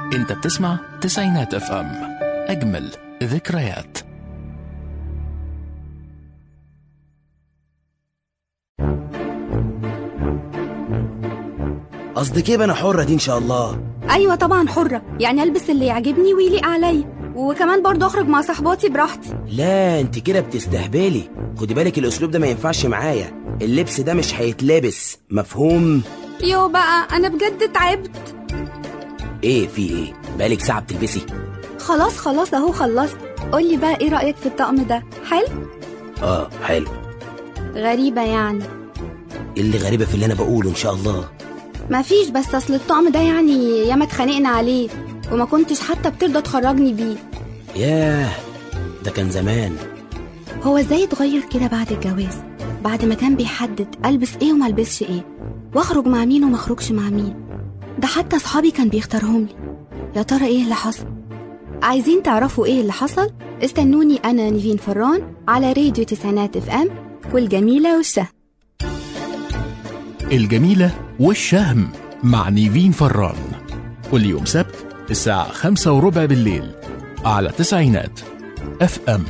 انت بتسمع تسعينات اف ام اجمل ذكريات قصدك ايه بقى انا حرة دي ان شاء الله ايوه طبعا حره يعني البس اللي يعجبني ويليق عليا وكمان برضه اخرج مع صحباتي براحتي لا انت كده بتستهبلي خدي بالك الاسلوب ده ما ينفعش معايا اللبس ده مش هيتلبس مفهوم يو بقى انا بجد تعبت ايه في ايه بقالك ساعة بتلبسي خلاص خلاص اهو خلصت قولي بقى ايه رايك في الطقم ده حلو اه حلو غريبه يعني إيه اللي غريبة في اللي انا بقوله ان شاء الله مفيش بس اصل الطقم ده يعني ياما اتخانقنا عليه وما كنتش حتى بترضى تخرجني بيه ياه ده كان زمان هو ازاي اتغير كده بعد الجواز بعد ما كان بيحدد البس ايه وما البسش ايه واخرج مع مين وما اخرجش مع مين ده حتى اصحابي كان بيختارهم لي يا ترى ايه اللي حصل عايزين تعرفوا ايه اللي حصل استنوني انا نيفين فران على راديو تسعينات اف ام والجميله والشهم الجميلة والشهم مع نيفين فران كل يوم سبت الساعة خمسة وربع بالليل على تسعينات اف ام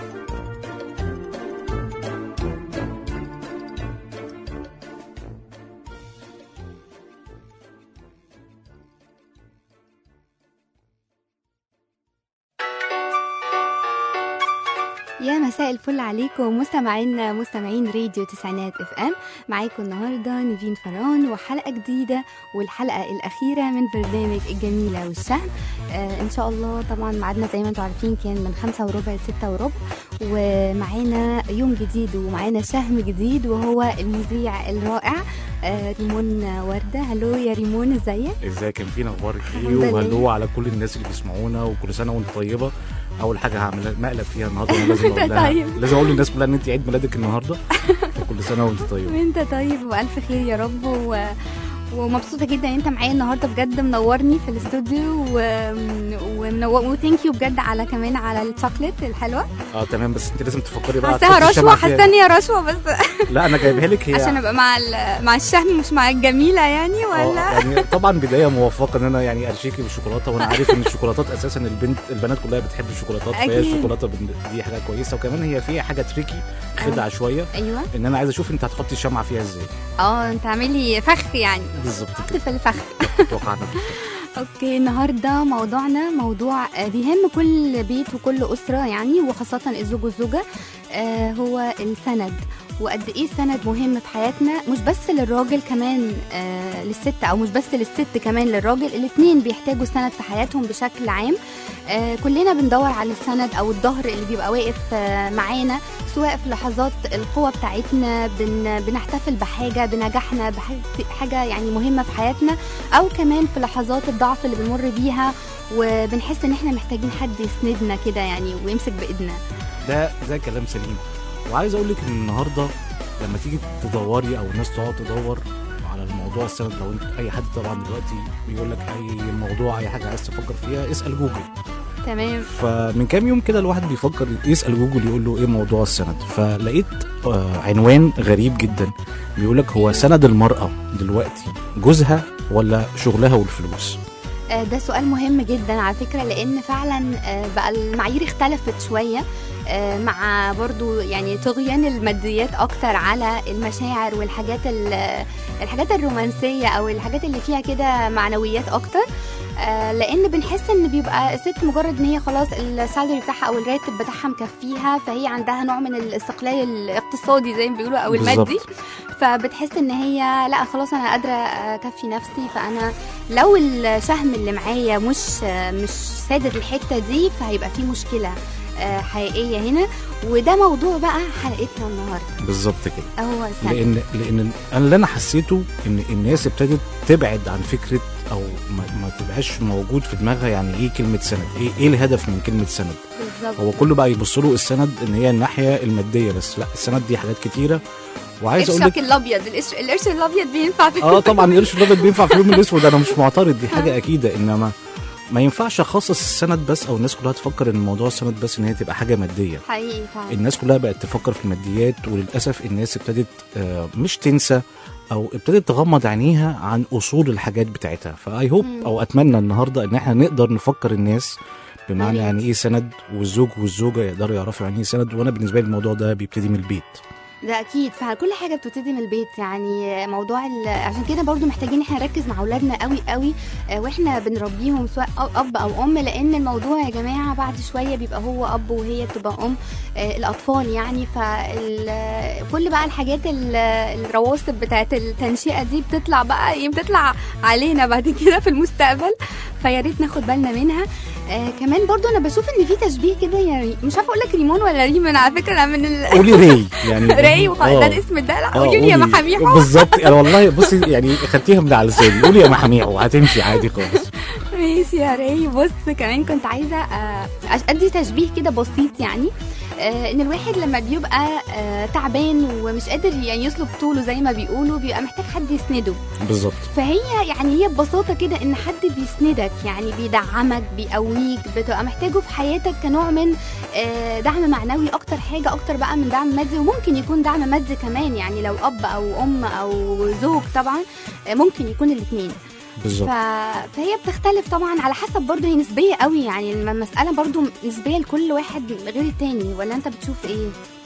يا مساء الفل عليكم مستمعينا مستمعين راديو تسعينات اف ام معاكم النهارده نيفين فران وحلقه جديده والحلقه الاخيره من برنامج الجميله والشهم آه ان شاء الله طبعا ميعادنا زي ما انتم عارفين كان من خمسة وربع لستة وربع ومعانا يوم جديد ومعانا شهم جديد وهو المذيع الرائع آه ريمون ورده هلو يا ريمون ازيك ازيك يا مفين اخبارك الحمد ايه لله. وهلو على كل الناس اللي بيسمعونا وكل سنه وانت طيبه اول حاجه هعمل مقلب فيها النهارده أنا لازم اقول لها طيب. لازم اقول للناس كلها ان انت عيد ميلادك النهارده فكل سنه وانت طيبه وانت طيب والف خير يا رب و... ومبسوطه جدا ان انت معايا النهارده بجد منورني في الاستوديو و... ومنور وثانك يو بجد على كمان على الشوكليت الحلوه اه تمام بس انت لازم تفكري بقى حاساها هتحطي رشوه الشمعة فيها حاسه ان هي رشوه بس لا انا جايبها لك هي عشان ابقى مع ال... مع الشهم مش مع الجميله يعني آه، ولا يعني طبعا بدايه موفقه ان انا يعني ارشيكي بالشوكولاته وانا عارف ان الشوكولاتات اساسا البنت البنات كلها بتحب الشوكولاتات فهي أكيد. الشوكولاته بن- دي حاجه كويسه وكمان هي فيها حاجه تريكي خدعه شويه ايوه ان انا عايز اشوف انت هتحطي الشمعه فيها ازاي اه انت عامل لي فخ يعني بالظبط كده في الفخ توقعنا اوكي النهارده موضوعنا موضوع آه، بيهم كل بيت وكل اسره يعني وخاصه الزوج والزوجه آه، هو السند وقد ايه السند مهم في حياتنا مش بس للراجل كمان آه للست او مش بس للست كمان للراجل الاثنين بيحتاجوا السند في حياتهم بشكل عام آه كلنا بندور على السند او الظهر اللي بيبقى واقف آه معانا سواء في لحظات القوة بتاعتنا بن بنحتفل بحاجة بنجاحنا بحاجة يعني مهمة في حياتنا او كمان في لحظات الضعف اللي بنمر بيها وبنحس ان احنا محتاجين حد يسندنا كده يعني ويمسك بايدنا ده ده كلام سليم وعايز اقول لك ان النهارده لما تيجي تدوري او الناس تقعد تدور على الموضوع السند لو انت اي حد طبعا دلوقتي بيقول لك اي موضوع اي حاجه عايز تفكر فيها اسال جوجل تمام فمن كام يوم كده الواحد بيفكر يسال جوجل يقول له ايه موضوع السند فلقيت آه، عنوان غريب جدا بيقول لك هو سند المراه دلوقتي جوزها ولا شغلها والفلوس آه، ده سؤال مهم جدا على فكرة لأن فعلا آه، بقى المعايير اختلفت شوية آه، مع برضو يعني طغيان الماديات أكتر على المشاعر والحاجات ال- الحاجات الرومانسية أو الحاجات اللي فيها كده معنويات أكتر آه، لان بنحس ان بيبقى الست مجرد ان هي خلاص السالري بتاعها او الراتب بتاعها مكفيها فهي عندها نوع من الاستقلال الاقتصادي زي ما بيقولوا او بالظبط. المادي فبتحس ان هي لا خلاص انا قادره اكفي نفسي فانا لو الشهم اللي معايا مش مش سادد الحته دي فهيبقى في مشكله آه، حقيقيه هنا وده موضوع بقى حلقتنا النهارده بالظبط كده هو سند. لان لان انا اللي انا حسيته ان الناس ابتدت تبعد عن فكره او ما, ما تبقاش موجود في دماغها يعني ايه كلمه سند ايه ايه الهدف من كلمه سند بالظبط هو كله بقى يبص له السند ان هي الناحيه الماديه بس لا السند دي حاجات كتيره وعايز اقول القرش لك الابيض القرش القرش الابيض بينفع في اه طبعا القرش الابيض بينفع في اليوم الاسود انا مش معترض دي حاجه اكيده انما ما ينفعش اخصص السند بس او الناس كلها تفكر ان موضوع السند بس ان هي تبقى حاجه ماديه حقيقي فعلا الناس كلها بقت تفكر في الماديات وللاسف الناس ابتدت آه، مش تنسى او ابتدت تغمض عينيها عن اصول الحاجات بتاعتها فاي هوب مم. او اتمنى النهارده ان احنا نقدر نفكر الناس بمعنى يا ريت. يعني ايه سند والزوج والزوجه يقدروا يعرفوا يعني ايه سند وانا بالنسبه لي الموضوع ده بيبتدي من البيت ده اكيد فعلا كل حاجه بتبتدي من البيت يعني موضوع ال- عشان كده برضو محتاجين احنا نركز مع اولادنا قوي قوي آه، واحنا بنربيهم سواء أ- اب او ام لان الموضوع يا جماعه بعد شويه بيبقى هو اب وهي بتبقى ام آه، الاطفال يعني فكل بقى الحاجات ال- الرواسب بتاعت التنشئه دي بتطلع بقى إيه، بتطلع علينا بعد كده في المستقبل فيا ريت ناخد بالنا منها آه كمان برضو انا بشوف ان في تشبيه كده يعني مش عارفه اقول لك ريمون ولا ريمون على فكره انا من ال... قولي ري يعني راي وخ- آه. ده الاسم ده لا آه، قولي لي يا قولي. محاميحو بالظبط انا والله بصي يعني خدتيها من على لساني قولي يا محاميحو هتمشي عادي خالص ماشي يا راي بص كمان كنت عايزه آه، أش- ادي تشبيه كده بسيط يعني آه، ان الواحد لما بيبقى آه، تعبان ومش قادر يعني يسلب طوله زي ما بيقولوا بيبقى محتاج حد يسنده بالظبط فهي يعني هي ببساطه كده ان حد بيسندك يعني بيدعمك بيقويك بتبقى محتاجه في حياتك كنوع من آه، دعم معنوي اكتر حاجه اكتر بقى من دعم مادي وممكن يكون دعم مادي كمان يعني لو اب او ام او زوج طبعا آه، ممكن يكون الاثنين ف... بالظبط فهي بتختلف طبعا على حسب برضه هي نسبيه قوي يعني الم- المساله برضه نسبيه لكل واحد غير التاني ولا انت بتشوف ايه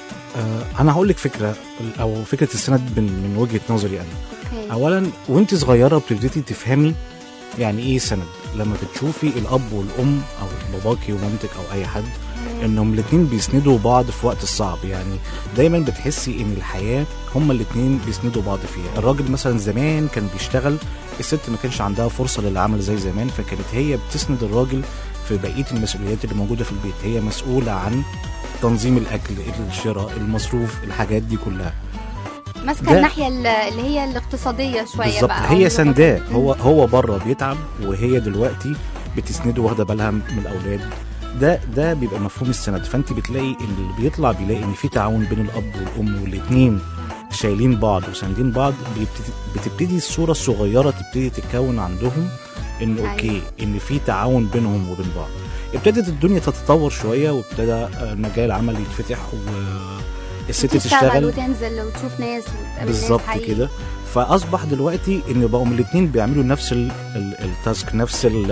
آه انا هقول لك فكره او فكره السند من من وجهه نظري انا اوكي اولا وانت صغيره بتبتدي تفهمي يعني ايه سند لما بتشوفي الاب والام او باباكي ومامتك او اي حد انهم الاثنين بيسندوا بعض في وقت الصعب يعني دايما بتحسي ان الحياه هما الاثنين بيسندوا بعض فيها الراجل مثلا زمان كان بيشتغل الست ما كانش عندها فرصه للعمل زي زمان فكانت هي بتسند الراجل في بقيه المسؤوليات اللي موجوده في البيت هي مسؤوله عن تنظيم الاكل الشراء المصروف الحاجات دي كلها ماسكه ده- الناحيه ال- اللي هي الاقتصاديه شويه بالظبط بقى أو هي النقطة- سنداه مم. هو هو بره بيتعب وهي دلوقتي بتسنده واخده بالها من الاولاد ده ده بيبقى مفهوم السند فانت بتلاقي ان اللي بيطلع بيلاقي ان في تعاون بين الاب والام والاثنين شايلين بعض وساندين بعض بيبتدي بتبتدي الصوره الصغيره تبتدي تتكون عندهم ان أيوة. اوكي ان في تعاون بينهم وبين بعض ابتدت الدنيا تتطور شويه وابتدى آه، مجال العمل يتفتح والست تشتغل تشتغل وتنزل وتشوف ناس وتقابل ناس بالظبط حقيقي. كده فاصبح دلوقتي ان بقوا الاثنين بيعملوا نفس ال- ال- التاسك نفس ال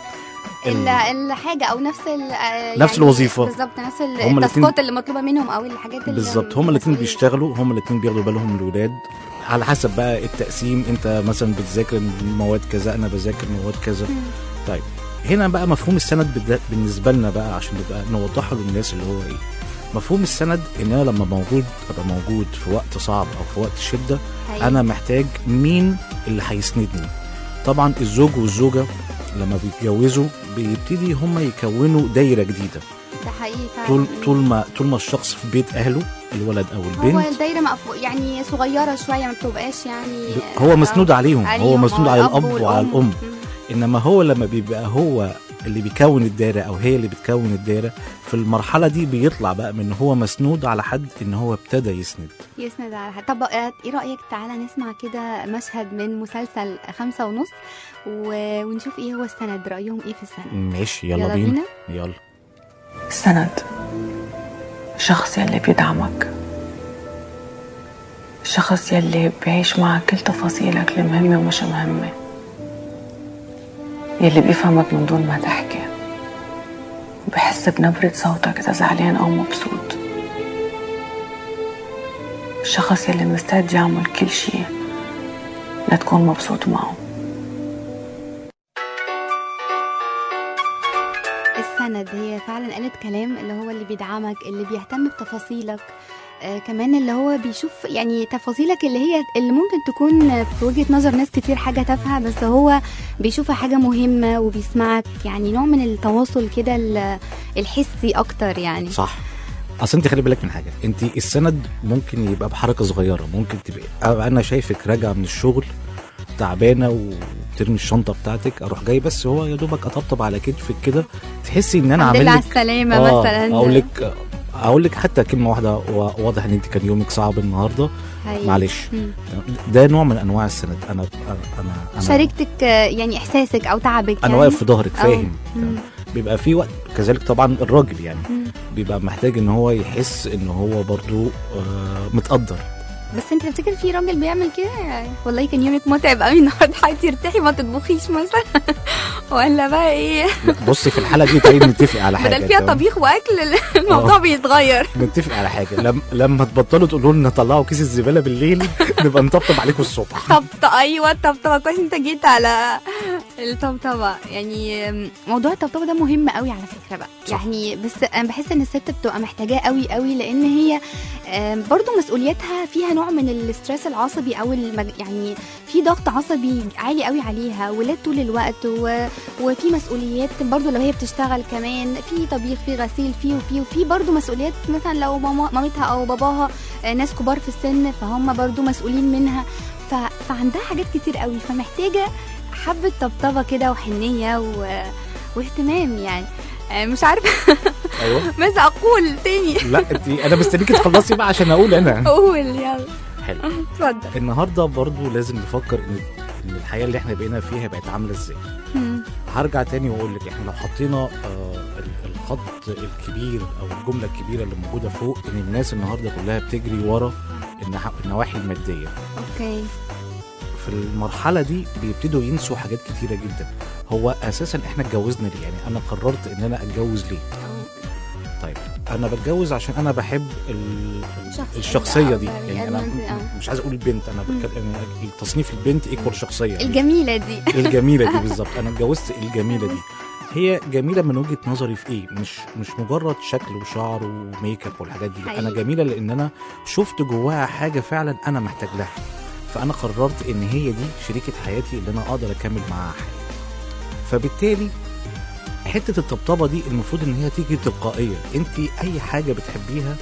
ال- ال- الحاجه او نفس ال آه، نفس الوظيفة. بالظبط نفس ال- هما الاتنين- التاسكات اللي مطلوبه منهم او الحاجات اللي بالظبط هما الاثنين المسؤولية. بيشتغلوا هما الاثنين بياخدوا بالهم من الولاد على حسب بقى التقسيم انت مثلا بتذاكر مواد كذا انا بذاكر مواد كذا مم. طيب هنا بقى مفهوم السند بالذات بالنسبه لنا بقى عشان نبقى نوضحه للناس اللي هو ايه مفهوم السند ان انا لما موجود ابقى موجود في وقت صعب او في وقت شده حقيقي. انا محتاج مين اللي هيسندني طبعا الزوج والزوجه لما بيتجوزوا بيبتدي هم يكونوا دايره جديده ده حقيقي فعلا طول طول ما طول ما الشخص في بيت اهله الولد او هو البنت الدايره مقفو يعني صغيره شويه ما بتبقاش يعني هو مسنود عليهم هو مسنود آه، على الأب الاب وعلى والأم. الام مم. انما هو لما بيبقى هو اللي بيكون الدايره او هي اللي بتكون الدايره في المرحله دي بيطلع بقى من هو مسنود على حد ان هو ابتدى يسند يسند على حد طب آه، ايه رايك تعالى نسمع كده مشهد من مسلسل خمسة ونص و... ونشوف ايه هو السند رايهم ايه في السند ماشي يلا, يلا بينا. بينا. يلا السند الشخص يلي بيدعمك الشخص يلي بيعيش معك كل تفاصيلك المهمة ومش مهمة يلي بيفهمك من دون ما تحكي وبحس بنبرة صوتك إذا زعلان أو مبسوط الشخص يلي مستعد يعمل كل شي لتكون مبسوط معه السند هي فعلا قالت كلام اللي هو اللي بيدعمك اللي بيهتم بتفاصيلك آه كمان اللي هو بيشوف يعني تفاصيلك اللي هي اللي ممكن تكون في وجهة نظر ناس كتير حاجة تافهة بس هو بيشوفها حاجة مهمة وبيسمعك يعني نوع من التواصل كده ال- الحسي أكتر يعني صح اصل انت خلي بالك من حاجه انت السند ممكن يبقى بحركه صغيره ممكن تبقى أبقى انا شايفك راجعه من الشغل تعبانه وترمي الشنطه بتاعتك اروح جاي بس هو يا دوبك اطبطب على كتفك كده تحسي ان انا الحمد عامل لله على لك السلامة آه، مثلا اقول لك اقول لك حتى كلمه واحده و- واضح ان انت كان يومك صعب النهارده حقيقي. معلش مم. ده نوع من انواع السند انا انا انا, أنا شاركتك آه، يعني إحساسك أو تعبك انا يعني. واقف في ظهرك أو- فاهم مم. بيبقى في وقت كذلك طبعا الراجل يعني مم. بيبقى محتاج ان هو يحس ان هو برضو آه، متقدر بس انت تفتكر في راجل بيعمل كده يعني والله كان يومك متعب قوي النهارده حاولتي ترتاحي ما تطبخيش مثلا ولا بقى ايه بصي في الحاله دي طيب نتفق على حاجه بدل فيها تمام؟ طبيخ واكل الموضوع آه. بيتغير نتفق على حاجه لم... لما تبطلوا تقولوا لنا طلعوا كيس الزباله بالليل نبقى نطبطب عليكم الصبح طبطب ايوه الطبطبه كويس انت جيت على الطبطبه يعني موضوع الطبطبه ده مهم قوي على فكره بقى صح. يعني بس انا بحس ان الست بتبقى محتاجاه قوي قوي لان هي آم، برضو مسؤولياتها فيها نوع من الاسترس العصبي او المج... يعني في ضغط عصبي عالي قوي عليها ولاد طول الوقت و... وفي مسؤوليات برضو لو هي بتشتغل كمان في طبيخ في غسيل في وفي وفي برضو مسؤوليات مثلا لو ماما مامتها او باباها آه، ناس كبار في السن فهم برضو مسؤولين منها ف... فعندها حاجات كتير قوي فمحتاجه حبه طبطبه كده وحنيه و... واهتمام يعني آه، مش عارفه ايوه ماذا اقول تاني لا انت انا مستنيكي تخلصي بقى عشان اقول انا قول يلا حلو اتفضل النهارده برضو لازم نفكر ان ان الحياه اللي احنا بقينا فيها بقت عامله ازاي مم. هرجع تاني واقول لك احنا لو حطينا آه ال- الخط الكبير او الجمله الكبيره اللي موجوده فوق ان الناس النهارده كلها بتجري ورا النح- النواحي الماديه اوكي في المرحله دي بيبتدوا ينسوا حاجات كتيره جدا هو اساسا احنا اتجوزنا ليه يعني انا قررت ان انا اتجوز ليه طيب انا بتجوز عشان انا بحب ال- شخص- الشخصيه دي آه، يعني انا يعني آه. مش عايز اقول البنت انا بتكلم يعني تصنيف البنت ايكوال شخصيه يعني. الجميله دي الجميله دي بالظبط انا اتجوزت الجميله دي هي جميله من وجهه نظري في ايه مش مش مجرد شكل وشعر وميك اب والحاجات دي لا، انا حقيقي. جميله لان انا شفت جواها حاجه فعلا انا محتاج لها فانا قررت ان هي دي شريكه حياتي اللي انا اقدر اكمل معاها حياتي فبالتالي حته الطبطبه دي المفروض ان هي تيجي تلقائيه انت اي حاجه بتحبيها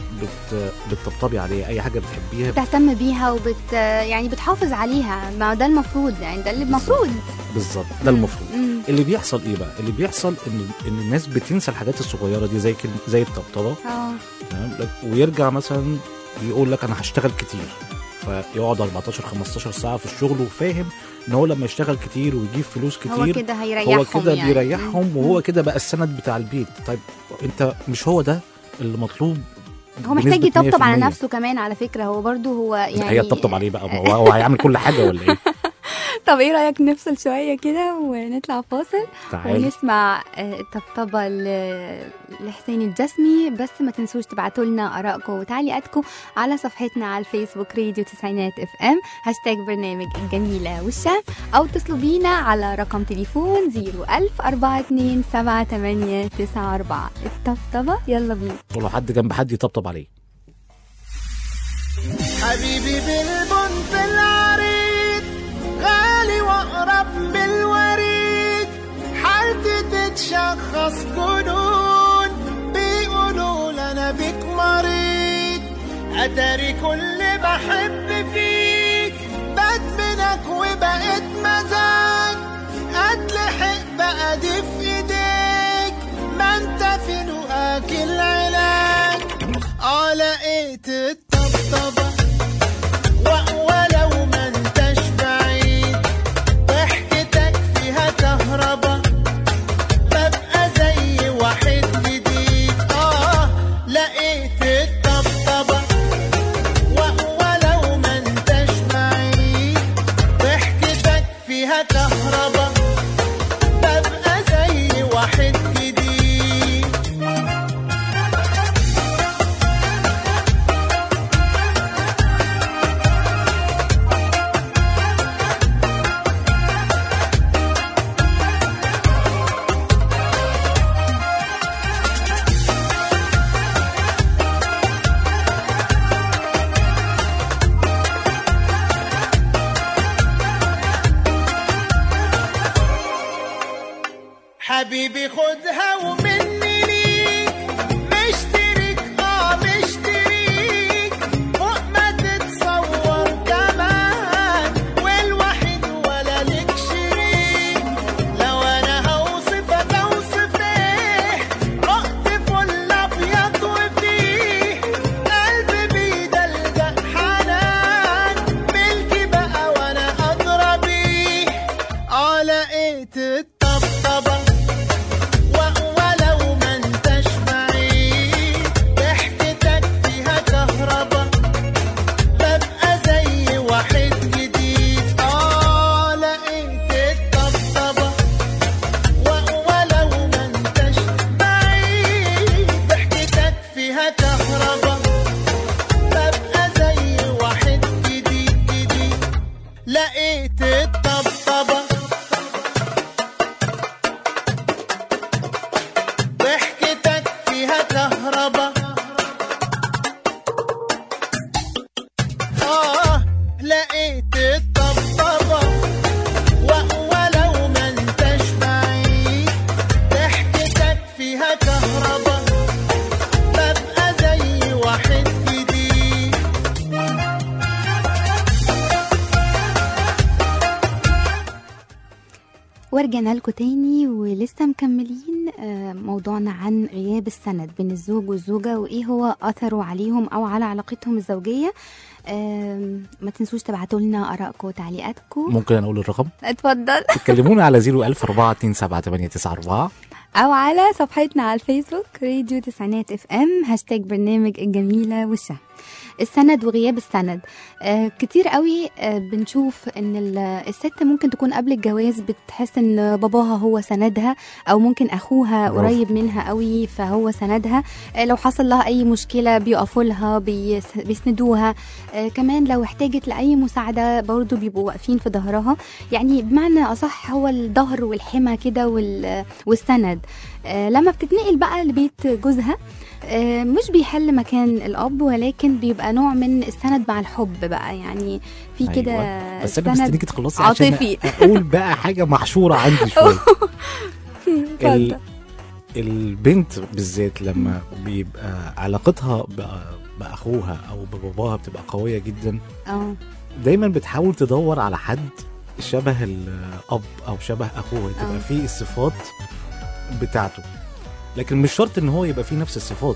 بت بتطبطبي عليها اي حاجه بتحبيها بتهتم بيها وبت يعني بتحافظ عليها ما ده المفروض يعني ده اللي المفروض بالظبط ده المفروض مم. اللي بيحصل ايه بقى اللي بيحصل ان ان الناس بتنسى الحاجات الصغيره دي زي كلمة زي الطبطبه اه تمام لك- ويرجع مثلا يقول لك انا هشتغل كتير فيقعد 14 15 ساعه في الشغل وفاهم ان هو لما يشتغل كتير ويجيب فلوس هو كتير كده هيريحهم هو كده يعني. بيريحهم وهو كده بقى السند بتاع البيت طيب انت مش هو ده اللي مطلوب هو محتاج بنسبة يطبطب على 100%. نفسه كمان على فكره هو برضو هو يعني هي تطبطب عليه بقى هو هو هيعمل كل حاجه ولا ايه طب ايه رايك نفصل شويه كده ونطلع فاصل تعالي ونسمع آه، الطبطبه ل- لحسين الجسمي بس ما تنسوش تبعتوا لنا ارائكم وتعليقاتكم على صفحتنا على الفيسبوك راديو تسعينات اف ام هاشتاج برنامج الجميله والشام او اتصلوا بينا على رقم تليفون 01000 42 7894 الطبطبه يلا بينا ولو حد جنب حد يطبطب عليه حبيبي بالبنت العريض غالي واقرب من الوريد حالتي تتشخص جنون بيقولوا لنا بيك مريض اتاري كل بحب فيك بدمنك وبقيت مزاج اتلحق بقى دي في ايديك ما انت في نقاك العلاج اه لقيت الطبطبة و- ولو ما انتش بعيد ضحكتك فيها كهربا ببقى زي واحد جديد اه لقيت الطبطبة و- ولو ما انتش بعيد ضحكتك فيها كهربا ببقى زي واحد جديد حبيبي خدها ومني ليك مشترك اه مشتريك فوق ما تتصور كمان والوحيد ولا لك شريك لو انا هوصفك اوصف ايه رقت فل ابيض وفيه قلبي بيدلدق حنان ملكي بقى وانا ادرى بيه اه لقيت الطبطبه و- ولو ما انتش بعيد ضحكتك فيها كهربا ببقى ورجعنا لكم تاني ولسه مكملين آه، موضوعنا عن غياب السند بين الزوج والزوجة وإيه هو أثره عليهم أو على علاقتهم الزوجية آم، ما تنسوش تبعتوا لنا آرائكم وتعليقاتكم ممكن انا اقول الرقم اتفضل تكلمونا على 010427894 أو على صفحتنا على الفيسبوك راديو تسعينات اف ام هاشتاج برنامج الجميلة والشهم السند وغياب السند آه كتير قوي آه بنشوف ان ال- الست ممكن تكون قبل الجواز بتحس ان باباها هو سندها او ممكن اخوها برافو. قريب منها قوي فهو سندها آه لو حصل لها اي مشكله بيقفوا لها بيس- بيسندوها آه كمان لو احتاجت لاي مساعده برضو بيبقوا واقفين في ظهرها يعني بمعنى اصح هو الظهر والحمى كده وال- والسند آه لما بتتنقل بقى لبيت جوزها آه، مش بيحل مكان الاب ولكن بيبقى نوع من السند مع الحب بقى يعني في كده أيوة. بس انا سند مستنيك تخلصي عشان عاطفي. اقول بقى حاجه محشوره عندي شويه ال... اتفضل. البنت بالذات لما بيبقى علاقتها بأ- باخوها او بباباها بتبقى قويه جدا اه دايما بتحاول تدور على حد شبه الاب او شبه اخوها تبقى آه. فيه الصفات بتاعته لكن مش شرط ان هو يبقى فيه نفس الصفات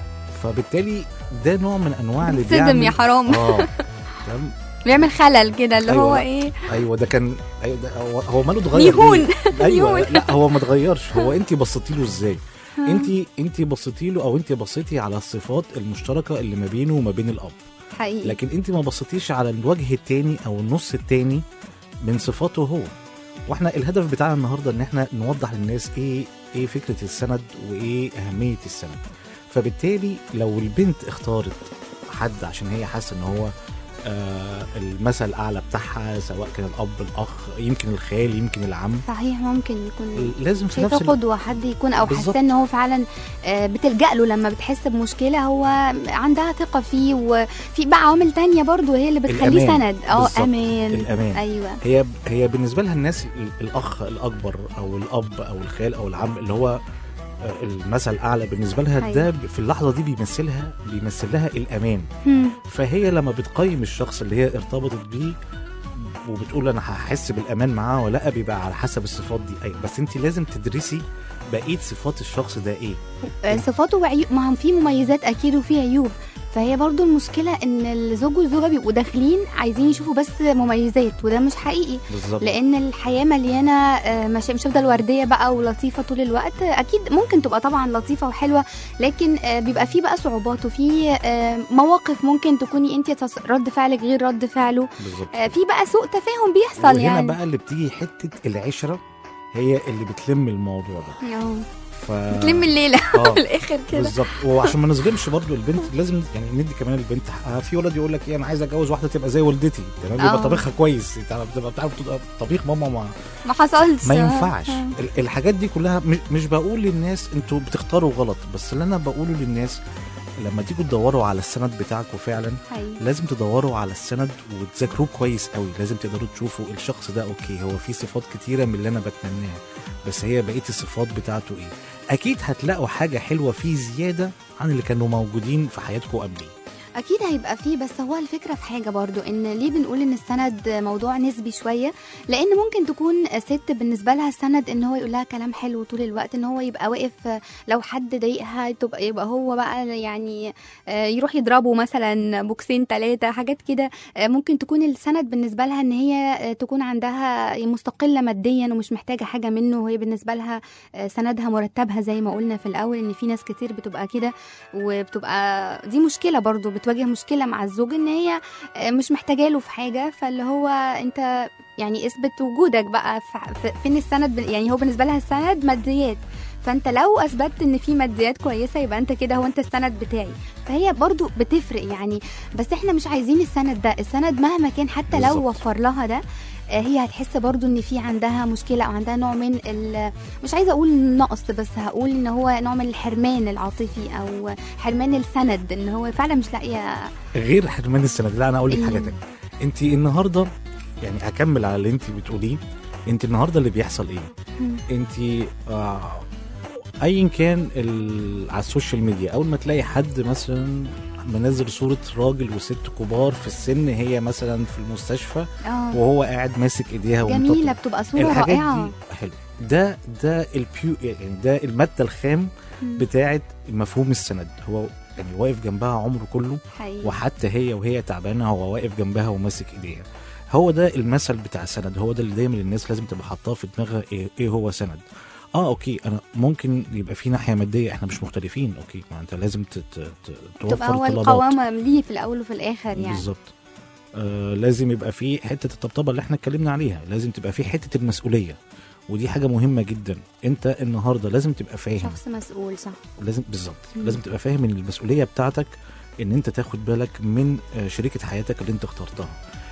فبالتالي ده نوع من انواع اللي صدم بيعمل يا حرام اه تمام بيعمل خلل كده اللي أيوة، هو لا. ايه ايوه ده كان أيوة ده هو, هو ماله اتغير يهون ليه؟ ايوه يهون. لا هو ما اتغيرش هو انت بصيتي له ازاي انت انت بصيتي له او انت بصيتي على الصفات المشتركه اللي ما بينه وما بين الاب حقيقي لكن انت ما بصيتيش على الوجه التاني او النص التاني من صفاته هو واحنا الهدف بتاعنا النهارده ان احنا نوضح للناس ايه ايه فكره السند وايه اهميه السند فبالتالي لو البنت اختارت حد عشان هي حاسه ان هو آه المثل الاعلى بتاعها سواء كان الاب الاخ يمكن الخال يمكن العم صحيح ممكن يكون لازم في شايفه نفس ال- قدوه حد يكون او بالظبط. حاسه ان هو فعلا آه، بتلجأ له لما بتحس بمشكله هو عندها ثقه فيه وفي بقى عوامل تانية برضو هي اللي بتخليه الأمان. سند اه بالظبط. امان الامان ايوه هي هي بالنسبه لها الناس ال- الاخ الاكبر او الاب او الخال او العم اللي هو آه، المثل الاعلى بالنسبه لها أيوة. ده ب- في اللحظه دي بيمثلها بيمثل لها الامان هم، فهي لما بتقيم الشخص اللي هي ارتبطت بيه وبتقول انا هحس بالامان معاه ولا لا بيبقى على حسب الصفات دي اي بس انت لازم تدرسي بقيه صفات الشخص ده ايه آه، صفاته وعيوب ما هم في مميزات اكيد وفي عيوب فهي برضو المشكله ان الزوج والزوجه بيبقوا داخلين عايزين يشوفوا بس مميزات وده مش حقيقي بالظبط لان الحياه مليانه آه، مش مش هتفضل ورديه بقى ولطيفه طول الوقت اكيد ممكن تبقى طبعا لطيفه وحلوه لكن آه، بيبقى فيه بقى صعوبات وفي آه، مواقف ممكن تكوني انت تص- رد فعلك غير رد فعله بالظبط آه، في بقى سوء تفاهم بيحصل وهنا يعني بقى اللي بتيجي حته العشره هي اللي بتلم الموضوع ده آه، ف تلم الليله آه. في الاخر كده بالظبط وعشان ما نظلمش برضو البنت لازم يعني ندي كمان البنت حقها في ولد يقول لك ايه انا عايز اتجوز واحده تبقى زي والدتي تمام يبقى آه. طبيخها كويس تعرف- تبقى بتعرف تبقى طبيخ ماما ما, ما حصلش ما آه، ينفعش آه. ال- الحاجات دي كلها مش, مش بقول للناس انتوا بتختاروا غلط بس اللي انا بقوله للناس لما تيجوا تدوروا على السند بتاعكم فعلا حقيقي. لازم تدوروا على السند وتذاكروه كويس قوي لازم تقدروا تشوفوا الشخص ده اوكي هو فيه صفات كتيره من اللي انا بتمناها بس هي بقيه الصفات بتاعته ايه اكيد هتلاقوا حاجه حلوه فيه زياده عن اللي كانوا موجودين في حياتكم قبليه اكيد هيبقى فيه بس هو الفكره في حاجه برضو ان ليه بنقول ان السند موضوع نسبي شويه لان ممكن تكون ست بالنسبه لها السند ان هو يقول لها كلام حلو طول الوقت ان هو يبقى واقف لو حد ضايقها تبقى يبقى هو بقى يعني آه، يروح يضربه مثلا بوكسين ثلاثه حاجات كده آه، ممكن تكون السند بالنسبه لها ان هي آه، تكون عندها مستقله ماديا ومش محتاجه حاجه منه وهي بالنسبه لها آه، سندها مرتبها زي ما قلنا في الاول ان في ناس كتير بتبقى كده وبتبقى دي مشكله برضو بتواجه مشكله مع الزوج ان هي آه، مش محتاجه له في حاجه فاللي هو انت يعني اثبت وجودك بقى في- في- فين السند بن- يعني هو بالنسبه لها السند ماديات فانت لو اثبتت ان في ماديات كويسه يبقى انت كده هو انت السند بتاعي فهي برضو بتفرق يعني بس احنا مش عايزين السند ده السند مهما كان حتى لو بالظبط. وفر لها ده آه، هي هتحس برضو ان في عندها مشكله او عندها نوع من ال- مش عايزه اقول نقص بس هقول ان هو نوع من الحرمان العاطفي او حرمان السند ان هو فعلا مش لاقيه غير حرمان السند لا انا اقول لك إيه؟ حاجه تانية انت النهارده يعني هكمل على اللي انت بتقوليه انت النهارده اللي بيحصل ايه مم. انت آه ايا كان ال... على السوشيال ميديا اول ما تلاقي حد مثلا منزل صوره راجل وست كبار في السن هي مثلا في المستشفى اه وهو قاعد ماسك ايديها جميله ومطبطب. بتبقى صوره الحاجات رائعه دي حلو ده ده البيو يعني ده الماده الخام مم. بتاعه مفهوم السند هو يعني واقف جنبها عمره كله حقيقي وحتى هي وهي تعبانه هو واقف جنبها وماسك ايديها هو ده المثل بتاع السند هو ده اللي دايما الناس لازم تبقى حاطاه في دماغها ايه, إيه هو سند اه اوكي انا ممكن يبقى في ناحيه ماديه احنا مش مختلفين اوكي ما انت لازم ت- ت- ت- توفر تبقى هو طلبات القوامه ليه في الاول وفي الاخر يعني بالظبط آه لازم يبقى في حته الطبطبه اللي احنا اتكلمنا عليها لازم تبقى في حته المسؤوليه ودي حاجه مهمه جدا انت النهارده لازم تبقى فاهم شخص مسؤول صح لازم بالظبط مم. لازم تبقى فاهم ان المسؤوليه بتاعتك ان انت تاخد بالك من آه، شريكه حياتك اللي انت اخترتها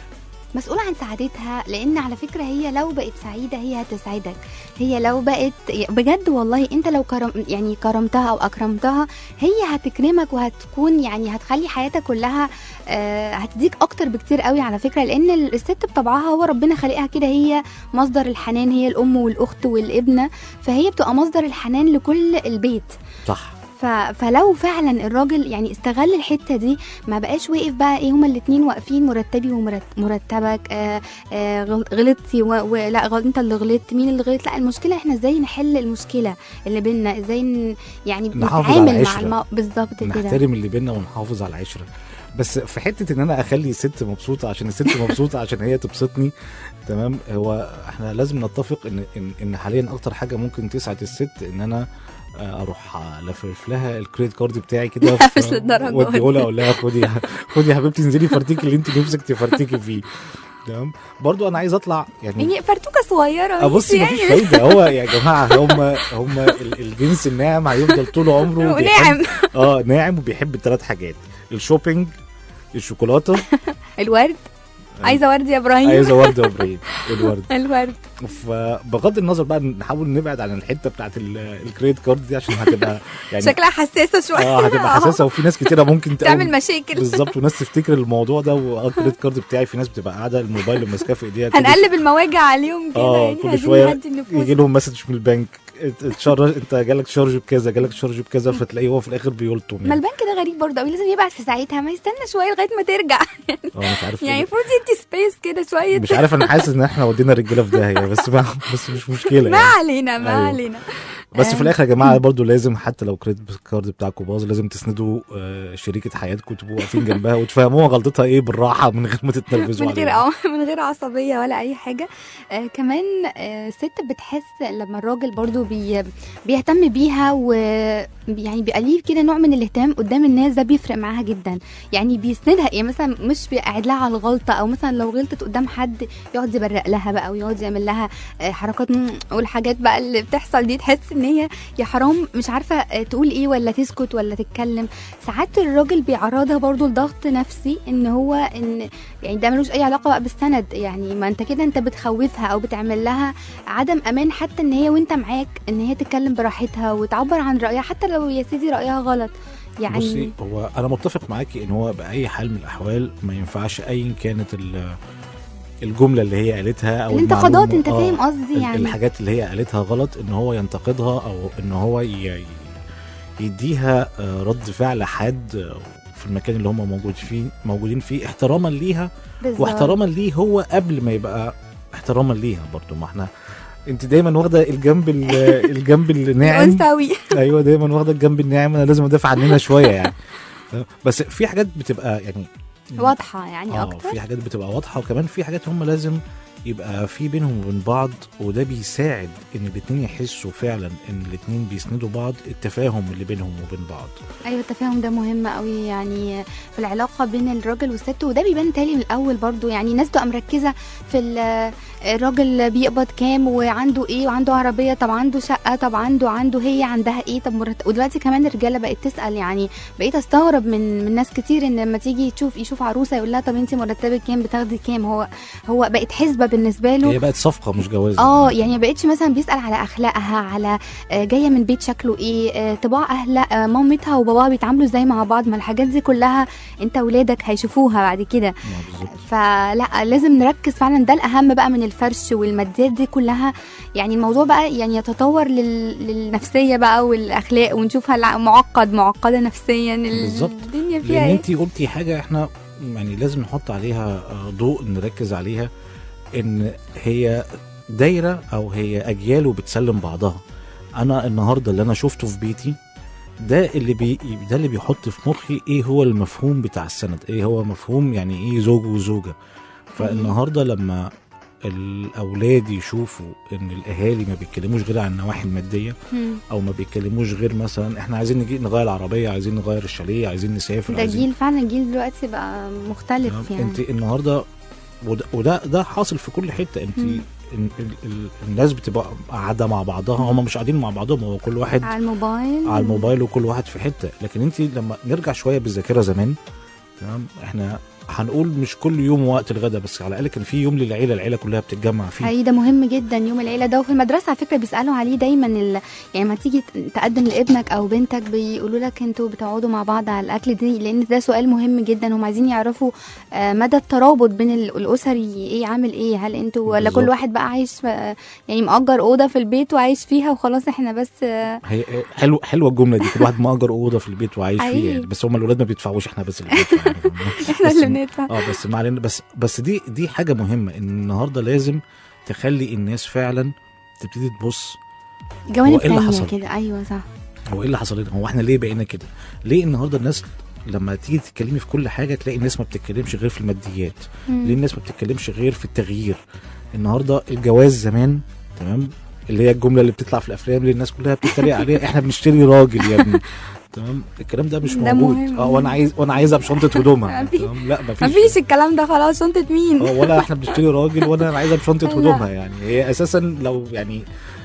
مسؤولة عن سعادتها لأن على فكرة هي لو بقت سعيدة هي هتسعدك هي لو بقت بجد والله أنت لو كرم يعني كرمتها أو أكرمتها هي هتكرمك وهتكون يعني هتخلي حياتك كلها آه، هتديك أكتر بكتير قوي على فكرة لأن الست بطبعها هو ربنا خلقها كده هي مصدر الحنان هي الأم والأخت والابنة فهي بتبقى مصدر الحنان لكل البيت صح ف... فلو فعلا الراجل يعني استغل الحته دي ما بقاش واقف بقى ايه هما الاتنين واقفين مرتبي ومرتبك آه آه غل- غلطتي و... و... لا غل... انت اللي غلطت مين اللي غلط لا المشكله احنا ازاي نحل المشكله اللي بينا ازاي ن... يعني نحافظ على نتعامل مع العشرة. المو... بالظبط كده نحترم اللي بينا ونحافظ على العشره بس في حته ان انا اخلي الست مبسوطه عشان الست مبسوطه عشان هي تبسطني تمام هو احنا لازم نتفق ان ان, إن حاليا اكتر حاجه ممكن تسعد الست ان انا آه، اروح لفف لها الكريدت كارد بتاعي كده لا، ف- مش للدرجة واديه دي. لها اقول لها خدي خدي يا حبيبتي انزلي فرتيكي اللي انت نفسك تفرتكي فيه تمام برضو انا عايز اطلع يعني يعني فرتوكه صغيره ابص ماشي مفيش يعني فايده هو يا جماعه هم هم ال- الجنس الناعم هيفضل طول عمره بيحب- وناعم اه ناعم وبيحب الثلاث حاجات الشوبينج الشوكولاته الورد عايزه ورد يا ابراهيم عايزه ورده وبريد الورد الورد فبغض النظر بقى نحاول نبعد عن الحته بتاعت ال- الكريدت كارد دي عشان هتبقى يعني شكلها حساسه شويه اه هتبقى حساسه وفي ناس كتيره ممكن تقوم- تعمل مشاكل بالظبط وناس تفتكر الموضوع ده والكريدت كارد بتاعي في ناس بتبقى قاعده الموبايل ماسكاه في ايديها كل هنقلب المواجع عليهم كده اه يعني كل عايزين شويه نهدي النفوس يجي لهم مسج من البنك ات- اتشارج انت جالك شارج بكذا جالك شارج بكذا فتلاقيه هو في الاخر بيلطم ما يعني البنك ده غريب برضه قوي لازم يبعت في ساعتها ما يستنى شويه لغايه ما ترجع اه مش عارف يعني إيه. المفروض يدي سبيس كده شويه مش عارف انا حاسس ان احنا ودينا الرجاله في داهيه بس ما بس مش مشكله ما يعني علينا ما أيوة. علينا بس في آه. الاخر يا جماعه برضو لازم حتى لو كريدت كارد بتاعكم باظ لازم تسندوا آه، شريكه حياتكم تبقوا واقفين جنبها وتفهموها غلطتها ايه بالراحه من غير ما تتنرفزوا من غير عليها اه من غير عصبيه ولا اي حاجه آه كمان آه الست بتحس لما الراجل برضو بي بيهتم بيها و يعني بيبقى ليه كده نوع من الاهتمام قدام الناس ده بيفرق معاها جدا يعني بيسندها يعني مثلا مش بيقعد لها على الغلطه او مثلا لو غلطت قدام حد يقعد يبرق لها بقى ويقعد يعمل لها آه، حركات مم، والحاجات بقى اللي بتحصل دي تحس ان هي يا حرام مش عارفه آه، تقول ايه ولا تسكت ولا تتكلم ساعات الراجل بيعرضها برضو لضغط نفسي ان هو ان يعني ده ملوش اي علاقه بقى بالسند يعني ما انت كده انت بتخوفها او بتعمل لها عدم امان حتى ان هي وانت معاك ان هي تتكلم براحتها وتعبر عن رايها حتى لو يا سيدي رايها غلط يعني بصي هو انا متفق معاكي ان هو باي حال من الاحوال ما ينفعش ايا كانت ال- الجمله اللي هي قالتها او الانتقادات المعلومة- انت آه، فاهم قصدي ال- يعني الحاجات اللي هي قالتها غلط ان هو ينتقدها او ان هو ي- يديها آه، رد فعل حاد آه، في المكان اللي هم موجود فيه موجودين فيه احتراما ليها بالظبط. واحتراما ليه هو قبل ما يبقى احتراما ليها برضو ما احنا انت دايما واخده الجنب ال- الجنب الناعم انثوي ايوه دايما واخده الجنب الناعم انا لازم ادافع عننا شويه يعني بس في حاجات بتبقى يعني واضحه يعني اه اكتر في حاجات بتبقى واضحه وكمان في حاجات هم لازم يبقى في بينهم وبين بعض وده بيساعد ان الاتنين يحسوا فعلا ان الاتنين بيسندوا بعض التفاهم اللي بينهم وبين بعض ايوه التفاهم ده مهم قوي يعني في العلاقه بين الراجل والست وده بيبان تالي من الاول برضو يعني الناس تبقى مركزه في ال- الراجل بيقبض كام وعنده ايه وعنده عربيه طب عنده شقه طب عنده عنده هي عندها ايه طب مرتب ودلوقتي كمان الرجاله بقت تسال يعني بقيت استغرب من من ناس كتير ان لما تيجي تشوف يشوف عروسه يقول لها طب انت مرتبك كام بتاخدي كام هو هو بقت حسبه بالنسبه له هي بقت صفقه مش جواز اه يعني ما بقتش مثلا بيسال على اخلاقها على آه، جايه من بيت شكله ايه آه، طباع اهل آه، مامتها وباباها بيتعاملوا ازاي مع بعض ما الحاجات دي كلها انت ولادك هيشوفوها بعد كده آه، بالظبط فلا لازم نركز فعلا ده الاهم بقى من الفرش والماديات دي كلها يعني الموضوع بقى يعني يتطور لل... للنفسيه بقى والاخلاق ونشوفها لا- معقد معقده نفسيا ال- بالظبط. الدنيا فيها لان ايه انت قلتي حاجه احنا يعني لازم نحط عليها آه، ضوء نركز عليها ان هي دايره او هي اجيال وبتسلم بعضها انا النهارده اللي انا شفته في بيتي ده اللي بي ده اللي بيحط في مخي ايه هو المفهوم بتاع السند ايه هو مفهوم يعني ايه زوج وزوجه فالنهارده لما الاولاد يشوفوا ان الاهالي ما بيتكلموش غير عن النواحي الماديه مم. او ما بيتكلموش غير مثلا احنا عايزين نجي نغير العربيه عايزين نغير الشاليه عايزين نسافر ده عايزين جيل فعلا جيل دلوقتي بقى مختلف يعني انت النهارده وده, وده ده حاصل في كل حته انت مم. ال ال ال الناس بتبقى قاعده مع بعضها هم مش قاعدين مع بعضهم هو كل واحد على الموبايل على الموبايل وكل واحد في حته لكن انت لما نرجع شويه بالذاكره زمان تمام احنا هنقول مش كل يوم وقت الغداء بس على الاقل كان في يوم للعيله العيله كلها بتتجمع فيه حقيقي ده مهم جدا يوم العيله ده وفي المدرسه على فكره بيسالوا عليه دايما ال... يعني ما تيجي تقدم لابنك او بنتك بيقولوا لك انتوا بتقعدوا مع بعض على الاكل دي لان ده سؤال مهم جدا هم عايزين يعرفوا آه، مدى الترابط بين ال- الاسري ايه عامل ايه هل انتوا ولا كل بالظبط. واحد بقى عايش في- يعني مأجر اوضه في البيت وعايش فيها وخلاص احنا بس آه، هي حلو حلوه الجمله دي كل واحد مأجر اوضه في البيت وعايش حقيقي. فيها يعني بس هم الولاد ما بيدفعوش احنا بس اللي بندفع يعني. احنا بس- اللي بندفع اه بس ما علينا بس بس دي دي حاجه مهمه ان النهارده لازم تخلي الناس فعلا تبتدي تبص جوانب هو إيه اللي تانية حصل؟ كده ايوه صح هو ايه اللي حصل لنا هو احنا ليه بقينا كده ليه النهارده الناس لما تيجي تتكلمي في كل حاجه تلاقي الناس ما بتتكلمش غير في الماديات مم. ليه الناس ما بتتكلمش غير في التغيير النهارده الجواز زمان تمام اللي هي الجمله اللي بتطلع في الافلام اللي الناس كلها بتتريق عليها احنا بنشتري راجل يا ابني تمام الكلام ده مش ده موجود مهم. اه وانا عايز وانا عايزها بشنطه هدومها مفيش- تمام لا مفيش مفيش الكلام ده خلاص شنطه مين اه ولا احنا بنشتري راجل ولا انا عايزها بشنطه لا. هدومها يعني هي اساسا لو يعني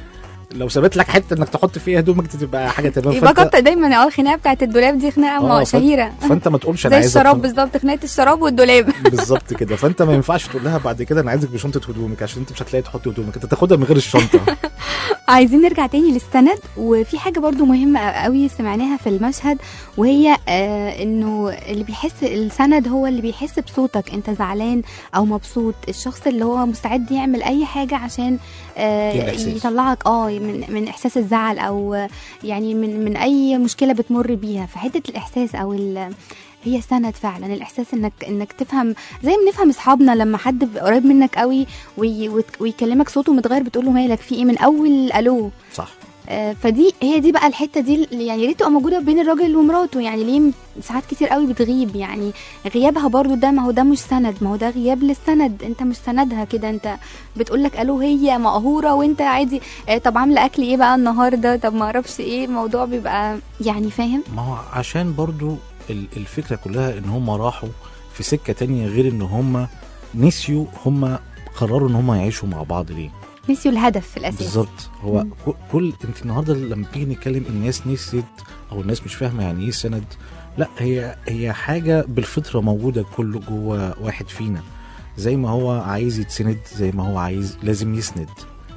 لو سابت لك حته انك تحط فيها هدومك دي تبقى حاجه تمام يبقى فانت, كنت دايما اه الخناقه بتاعت الدولاب دي خناقه آه، ما- فأنت- شهيره فانت ما تقولش انا زي عايزها الشراب بشنطة- بالظبط خناقه الشراب والدولاب بالظبط كده فانت ما ينفعش تقول لها بعد كده انا عايزك بشنطه هدومك عشان انت مش هتلاقي تحط هدومك انت تاخدها من غير الشنطه عايزين نرجع تاني للسند وفي حاجه برضو مهمه قوي سمعناها في المشهد وهي آه انه اللي بيحس السند هو اللي بيحس بصوتك انت زعلان او مبسوط الشخص اللي هو مستعد يعمل اي حاجه عشان آه الإحساس. يطلعك اه من من احساس الزعل او آه، يعني من من اي مشكله بتمر بيها فحته الاحساس او ال هي سند فعلا الاحساس انك انك تفهم زي ما نفهم اصحابنا لما حد بيبقى قريب منك قوي وي وت- ويكلمك صوته متغير بتقول له مالك في ايه من اول الو صح آه، فدي هي دي بقى الحته دي اللي يعني يا ريت تبقى موجوده بين الراجل ومراته يعني ليه م- ساعات كتير قوي بتغيب يعني غيابها برضو ده ما هو ده مش سند ما هو ده غياب للسند انت مش سندها كده انت بتقول لك الو هي مقهوره وانت عادي آه، طب عامله اكل ايه بقى النهارده طب ما اعرفش ايه الموضوع بيبقى يعني فاهم ما هو عشان برضو ال- الفكره كلها ان هم راحوا في سكه تانية غير ان هم نسيوا هم قرروا ان هم يعيشوا مع بعض ليه نسيوا الهدف في الاساس بالظبط هو مم. ك- كل انت النهارده لما تيجي نتكلم الناس نسيت او الناس مش فاهمه يعني ايه سند لا هي هي حاجه بالفطره موجوده كل جوه واحد فينا زي ما هو عايز يتسند زي ما هو عايز لازم يسند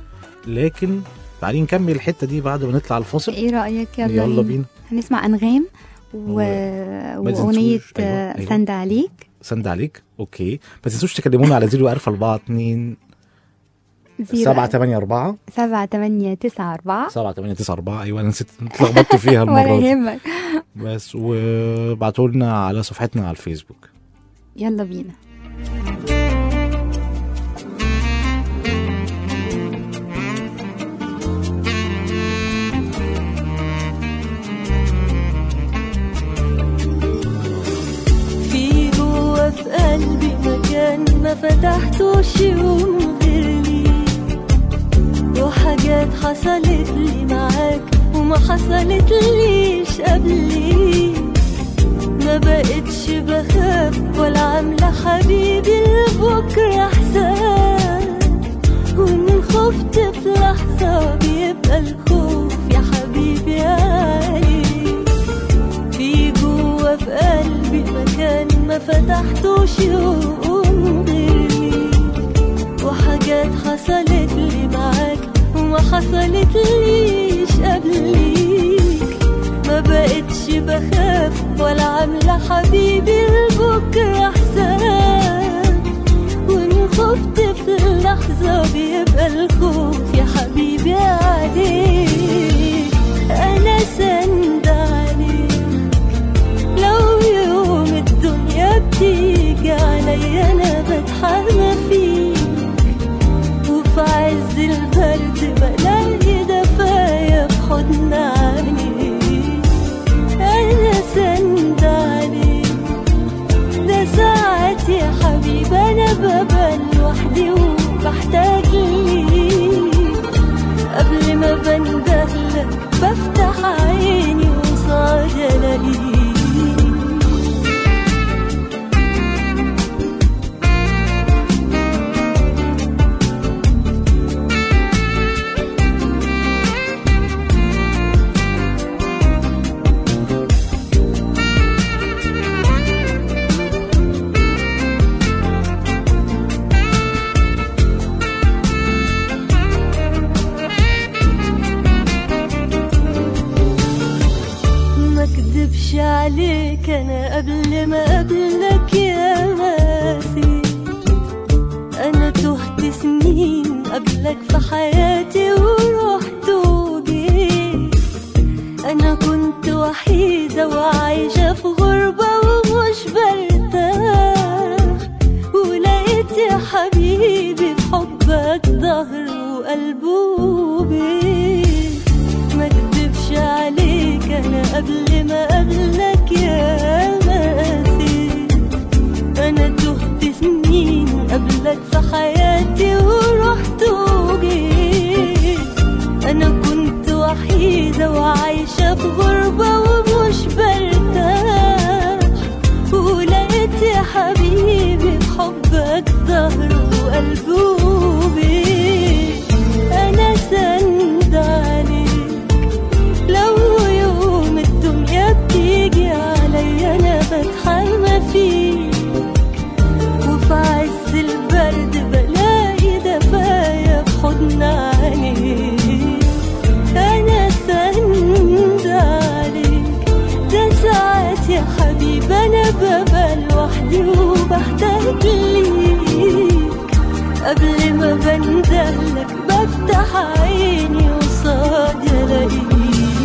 لكن تعالي نكمل الحته دي بعد ما نطلع الفاصل ايه رايك يلا, يلا بينا هنسمع انغام و... و- ما واغنيه تنسوش- أيوة، آه، أيوة. سند عليك سند عليك اوكي ما تنسوش تكلمونا على 0 4 4 2 7 8 4 سبعة تمانية تسعة أربعة 7 8 9 4 ايوه انا نسيت اتلخبطت فيها ولا المره دي يهمك بس وابعتوا لنا على صفحتنا على الفيسبوك يلا بينا في جوا في قلبي مكان ما فتحتوش يوم غير ليك وحاجات حصلت لي معاك وما حصلت ليش قبليك ما بقتش بخاف ولا عاملة حبيبي لبكرة حساب وإن خفت في لحظة بيبقى الخوف يا حبيبي عليك في جوا في قلبي مكان ما فتحتوش يوم غير ليك وحاجات حاجات حصلت لي معاك وما حصلت ليش قبليك ما بقتش بخاف ولا عاملة حبيبي لبكرة حساب وإن خفت في اللحظة بيبقى الخوف يا حبيبي عليك أنا سند عليك لو يوم الدنيا بتيجي عليا أنا بتحمى فيك وفي عز البرد بلاقي دفايا في حضن عينيك أنا سند عليك ده ساعات يا حبيبي أنا ببقى لوحدي وبحتاج ليك قبل ما بندهلك بفتح عيني وصاد ألاقيك ما اكدبش عليك انا قبل ما اقابلك يا ماسي انا تهت سنين قبلك في حياتي ورحت وجيت انا كنت وحيدة وعايشة في غربة ومش برتاح ولقيت يا حبيبي في حبك ظهر وقلب وبيت ما اكدبش عليك انا قبل ما اقابلك يا ماسي انا تهت سنين قبلك في حياتي ورحت وجيت انا كنت وحيدة وعايشة في غربة ومش برتاح ولقيت يا حبيبي في حبك ظهر وقلب وبيت انا سند عليك لو يوم الدنيا بتيجي عليا انا بتحمى فيك وفي عز البرد بلاقي دفايا في حضن عينيك انا سند عليك ده ساعات يا حبيبي انا ببقى لوحدي وبحتاج ليك قبل ما بندهلك بفتح عيني وصاد الاقيك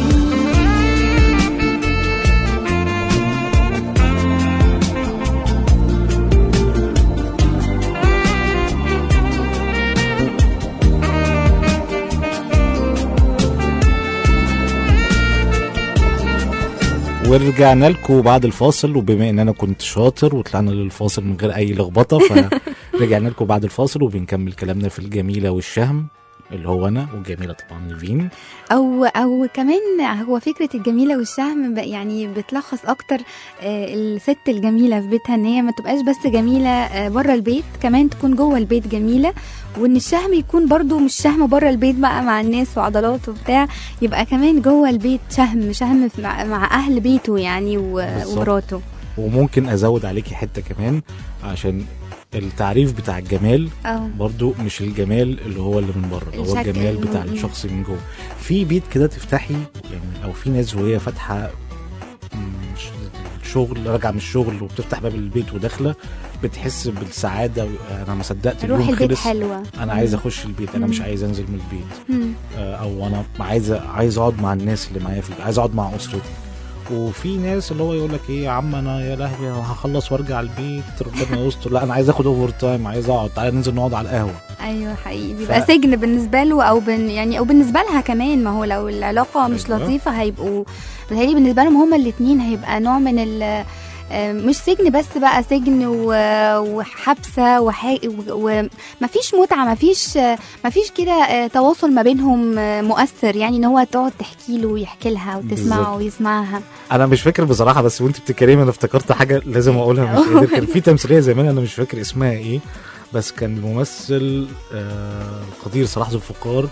ورجعنا لكم بعد الفاصل وبما ان انا كنت شاطر وطلعنا للفاصل من غير اي لخبطه فرجعنا لكم بعد الفاصل وبنكمل كلامنا في الجميله والشهم اللي هو انا والجميله طبعا نيفين او او كمان هو فكره الجميله والشهم ب- يعني بتلخص اكتر آه، الست الجميله في بيتها ان هي ما تبقاش بس جميله بره البيت كمان تكون جوه البيت جميله وان الشهم يكون برضو مش شهم بره البيت بقى مع الناس وعضلات وبتاع يبقى كمان جوه البيت شهم شهم في- مع, مع اهل بيته يعني و- بالظبط. ومراته وممكن ازود عليكي حته كمان عشان التعريف بتاع الجمال اه برضو مش الجمال اللي هو اللي من بره اللي هو الشكل الجمال اللي بتاع من- الشخص من جوه في بيت كده تفتحي يعني او في ناس وهي فاتحه مم، ش- شغل راجعه من الشغل وبتفتح باب البيت وداخله بتحس بالسعاده انا ما صدقت روح اليوم البيت خلص حلوه انا عايز اخش البيت انا مش مم. عايز انزل من البيت مم. آه، او انا عايز عايز اقعد مع الناس اللي معايا في البيت عايز اقعد مع اسرتي وفي ناس اللي هو يقول لك ايه يا عم انا يا لهوي أنا هخلص وارجع البيت ربنا يستر لا انا عايز اخد اوفر تايم عايز اقعد تعالى ننزل نقعد على القهوه ايوه حقيقي بيبقى سجن بالنسبه له او بن يعني او بالنسبه لها كمان ما هو لو العلاقه مش أيوة. لطيفه هيبقوا بتهيألي بالنسبه لهم هما الاثنين هيبقى نوع من ال آه، مش سجن بس بقى سجن و- وحبسه وح- و- ومفيش متعه مفيش آه، مفيش كده آه، تواصل ما بينهم آه، مؤثر يعني ان هو تقعد تحكي له ويحكي لها وتسمعه بالظبط. ويسمعها انا مش فاكر بصراحه بس وانت بتتكلمي انا افتكرت حاجه لازم اقولها مش قادر كان في تمثيليه زمان انا مش فاكر اسمها ايه بس كان الممثل آه قدير صلاح ذو الفقار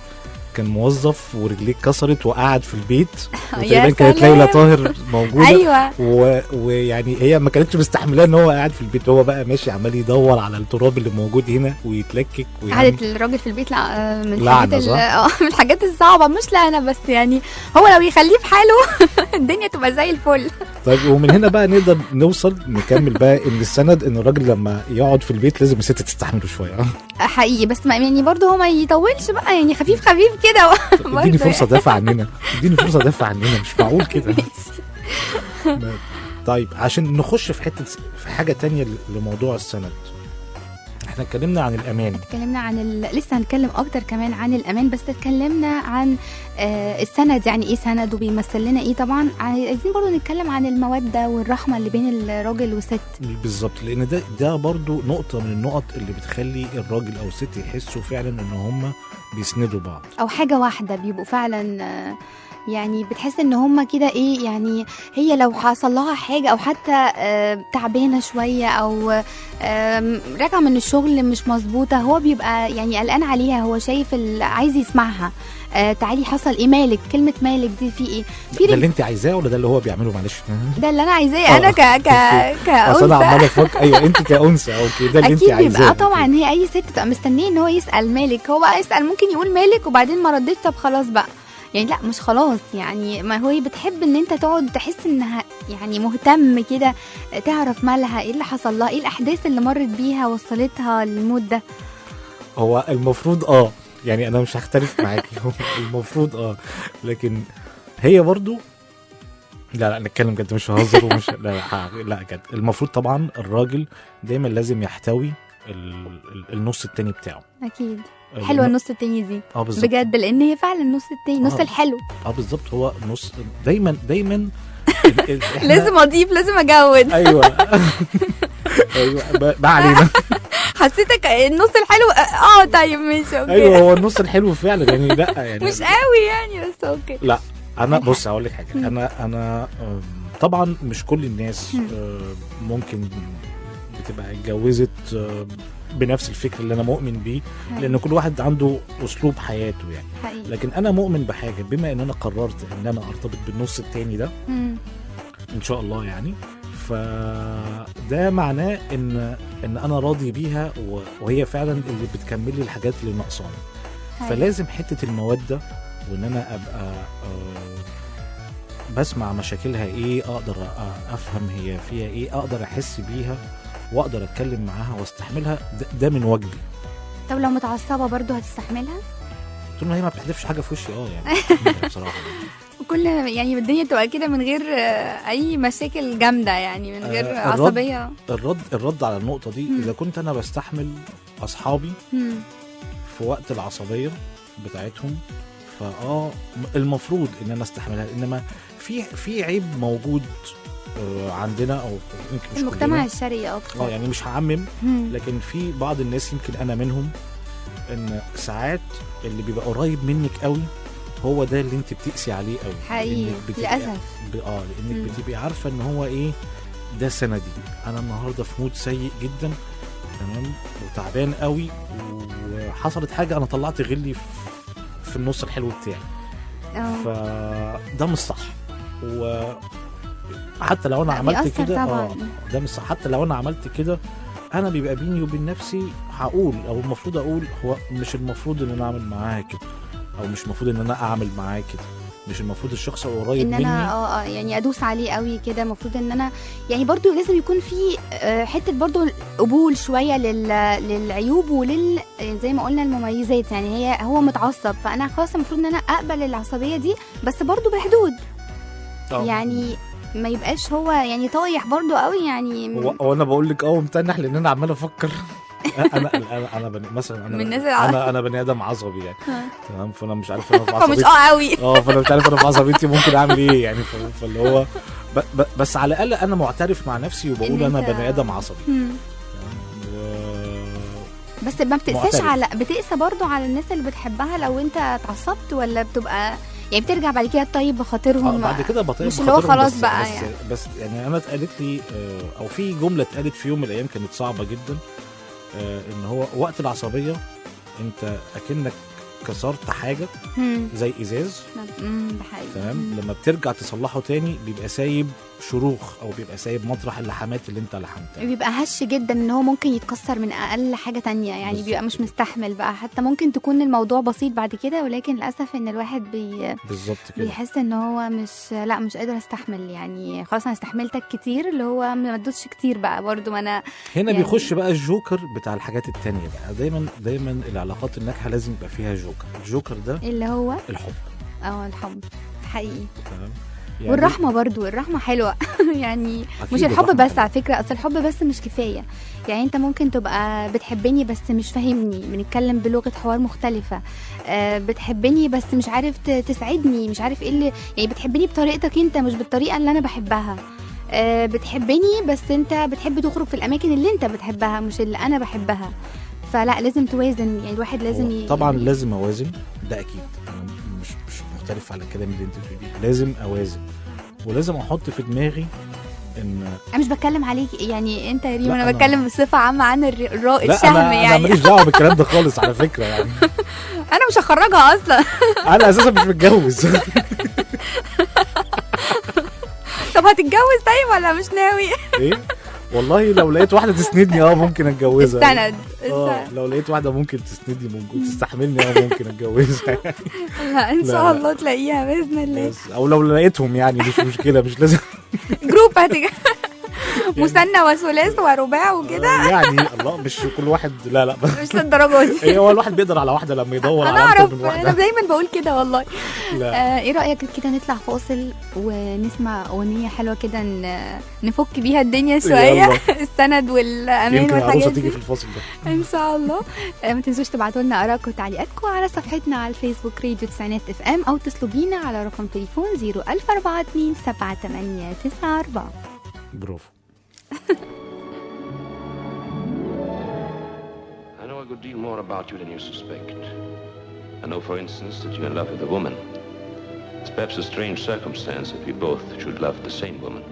كان موظف ورجليه اتكسرت وقعد في البيت يا وتقريبا كانت سلام. ليلى طاهر موجوده ايوه و... ويعني هي ما كانتش مستحملاه ان هو قاعد في البيت هو بقى ماشي عمال يدور على التراب اللي موجود هنا ويتلكك ويعمل قعدة الراجل في البيت لا آه، من لعنة، الحاجات ال- صح؟ اه من الحاجات الصعبة مش لعنة بس يعني هو لو يخليه في حاله الدنيا تبقى زي الفل طيب ومن هنا بقى نقدر نوصل نكمل بقى ان السند ان الراجل لما يقعد في البيت لازم الست تستحمله شويه حقيقي بس ما يعني برضه هو ما يطولش بقى يعني خفيف خفيف كده اديني برضه فرصه دافع عننا اديني فرصه دافع عننا مش معقول كده طيب عشان نخش في حته في حاجه تانية لموضوع السند احنا اتكلمنا عن الامان اتكلمنا عن ال... لسه هنتكلم اكتر كمان عن الامان بس اتكلمنا عن آه السند يعني ايه سند وبيمثل لنا ايه طبعا عايزين برضو نتكلم عن الموده والرحمه اللي بين الراجل والست بالظبط لان ده ده برضو نقطه من النقط اللي بتخلي الراجل او الست يحسوا فعلا ان هم بيسندوا بعض او حاجه واحده بيبقوا فعلا آه، يعني بتحس ان هما كده ايه يعني هي لو حصل لها حاجه او حتى آه، تعبانه شويه او آم، راجعه من الشغل مش مظبوطه هو بيبقى يعني قلقان عليها هو شايف ال- عايز يسمعها آه، تعالي حصل ايه مالك كلمه مالك دي في ايه في ده رج- اللي انت عايزاه ولا ده اللي هو بيعمله معلش ده اللي انا عايزاه انا ك ك اصل انا كأنثى عمال افكر ايوه انت كانثى او كده اللي انت اكيد عايزاه بيبقى آه طبعا هي اي ست بتبقى مستنيه ان هو يسال مالك هو بقى يسال ممكن يقول مالك وبعدين ما ردتش طب خلاص بقى يعني لا مش خلاص يعني ما هو بتحب ان انت تقعد تحس انها يعني مهتم كده تعرف مالها ايه اللي حصل لها ايه الاحداث اللي مرت بيها وصلتها للمود ده هو المفروض اه يعني انا مش هختلف معاكي هو المفروض اه لكن هي برضو لا لا نتكلم جد مش ههزر ومش لا لا, ها- لا جد المفروض طبعا الراجل دايما لازم يحتوي ال... ال- النص التاني بتاعه اكيد حلوه النص التاني دي اه بالظبط بجد لان هي فعلا النص التاني النص آه. الحلو اه بالظبط هو نص دايما دايما ال- ال- إحنا- لازم اضيف لازم اجود ايوه ايوه ما- ما علينا حسيتك النص الحلو اه طيب ماشي اوكي ايوه هو النص الحلو فعلا يعني لا يعني مش قوي يعني بس اوكي لا انا بص هقول لك حاجه انا انا آم، طبعا مش كل الناس مم. آم، ممكن بتبقى اتجوزت آم، بنفس الفكر اللي انا مؤمن بيه لان كل واحد عنده اسلوب حياته يعني حقيقي لكن انا مؤمن بحاجه بما ان انا قررت ان انا ارتبط بالنص التاني ده مم. ان شاء الله يعني فده معناه ان ان انا راضي بيها و- وهي فعلا اللي بتكمل لي الحاجات اللي ناقصاني حقيقي. فلازم حته الموده وان انا ابقى آه، بسمع مشاكلها ايه اقدر أ- افهم هي فيها ايه اقدر احس بيها واقدر اتكلم معاها واستحملها ده, ده من واجبي طب لو متعصبه برضو هتستحملها طول ما هي ما بتحدفش حاجه في وشي اه يعني بصراحه كل يعني الدنيا تبقى كده من غير آه، اي مشاكل جامده يعني من غير آه، الرد- عصبيه الرد الرد على النقطه دي مم. اذا كنت انا بستحمل اصحابي مم. في وقت العصبيه بتاعتهم فاه المفروض ان انا استحملها انما في في عيب موجود آه، عندنا او يمكن مش المجتمع كلنا. الشرقي اه اكتر يعني مش هعمم مم. لكن في بعض الناس يمكن انا منهم ان ساعات اللي بيبقى قريب منك قوي هو ده اللي انت بتقسي عليه قوي حقيقي لأنك بتبقى- للاسف ب... اه لانك مم. بتبقي عارفه ان هو ايه ده سندي انا النهارده في مود سيء جدا تمام وتعبان قوي وحصلت حاجه انا طلعت غلي في, في النص الحلو بتاعي اه فده مش صح و حتى لو انا لا، عملت بيأثر كده طبعاً. اه ده مش صح حتى لو انا عملت كده انا بيبقى بيني وبين نفسي هقول او المفروض اقول هو مش المفروض ان انا اعمل معاها كده او مش المفروض ان انا اعمل معاه كده مش المفروض الشخص القريب ان مني انا اه اه يعني ادوس عليه قوي كده المفروض ان انا يعني برضو لازم يكون في آه، حته برضو قبول شويه لل للعيوب ولل زي ما قلنا المميزات يعني هي هو متعصب فانا خلاص المفروض ان انا اقبل العصبيه دي بس برضو بحدود آه. يعني ما يبقاش هو يعني طايح برضو قوي يعني هو هو انا بقول لك اه ومتنح لان انا عمال افكر انا انا انا بني مثلا انا من الناس الع- انا انا بني ادم عصبي يعني تمام فانا مش عارف انا في فمش عصبيتي اه قوي اه فانا مش عارف انا في عصبيتي ممكن اعمل ايه يعني ف- فاللي هو ب ب بس على الاقل انا معترف مع نفسي وبقول إن انا أنت- بني ادم عصبي مم. و... بس ما بتقساش معترف. على بتقسى برضو على الناس اللي بتحبها لو انت اتعصبت ولا بتبقى يعني بترجع بعد كده طيب آه بخاطرهم بعد كده بطيب مش اللي هو بخاطرهم خلاص بس بقى بس يعني. بس يعني انا اتقالت لي آه، او في جمله اتقالت في يوم من الايام كانت صعبه جدا آه، ان هو وقت العصبيه انت اكنك كسرت حاجه مم. زي ازاز مم، ده حقيقي تمام لما بترجع تصلحه تاني بيبقى سايب شروخ او بيبقى سايب مطرح اللحمات اللي انت لحمتها بيبقى هش جدا ان هو ممكن يتكسر من اقل حاجه تانية يعني بالظبط. بيبقى مش مستحمل بقى حتى ممكن تكون الموضوع بسيط بعد كده ولكن للاسف ان الواحد بي بالظبط كده بيحس ان هو مش لا مش قادر استحمل يعني خلاص انا استحملتك كتير اللي هو ما تدوسش كتير بقى برضو ما انا هنا يعني- بيخش بقى الجوكر بتاع الحاجات التانية بقى دايما دايما العلاقات الناجحه لازم يبقى فيها جوكر الجوكر ده اللي هو الحب اه الحب حقيقي تمام يعني والرحمه برضو الرحمه حلوه يعني أكيد مش الحب الرحمة بس حلوة. على فكره اصل الحب بس مش كفايه يعني انت ممكن تبقى بتحبني بس مش فاهمني بنتكلم بلغه حوار مختلفه آه، بتحبني بس مش عارف ت- تسعدني مش عارف ايه اللي يعني بتحبني بطريقتك انت مش بالطريقه اللي انا بحبها آه، بتحبني بس انت بتحب تخرج في الاماكن اللي انت بتحبها مش اللي انا بحبها فلا لازم توازن يعني الواحد لازم هو ي... طبعا لازم اوازن ده اكيد انا مش مش مختلف على الكلام اللي انت بتقوليه لازم اوازن ولازم احط في دماغي ان انا مش بتكلم عليك يعني انت يا ريم لا، انا أنا- بتكلم بصفه عامه عن الر- الرا... لا الشهم انا انا يعني ماليش دعوه بالكلام ده خالص على فكره يعني انا مش هخرجها اصلا انا اساسا مش متجوز طب هتتجوز طيب ولا مش ناوي ايه والله لو لقيت واحده تسندني اه ممكن اتجوزها استند اه استند لو لقيت واحده ممكن تسندني ممكن تستحملني اه ممكن اتجوزها يعني لا ان لا، شاء لا. الله تلاقيها باذن الله بس او لو لقيتهم يعني مش مشكله مش لازم جروب هتج... مثنى وثلاث ورباع وكده يعني الله مش كل واحد لا لا مش للدرجه دي ايه هو الواحد بيقدر على واحده لما يدور انا على اكتر اعرف من انا واحده دايما بقول كده والله لا آه ايه رايك كده نطلع فاصل ونسمع اغنيه حلوه كده ن- نفك بيها الدنيا شويه يلا. السند والامان يمكن والحاجات العروسه دي تيجي في الفاصل ده ان شاء الله آه، ما تنسوش تبعتوا لنا ارائكم وتعليقاتكم على صفحتنا على الفيسبوك راديو تسعينات اف ام او اتصلوا بينا على رقم تليفون 01042 7894 برافو I know a good deal more about you than you suspect. I know, for instance, that you're in love with a woman. It's perhaps a strange circumstance if we both should love the same woman.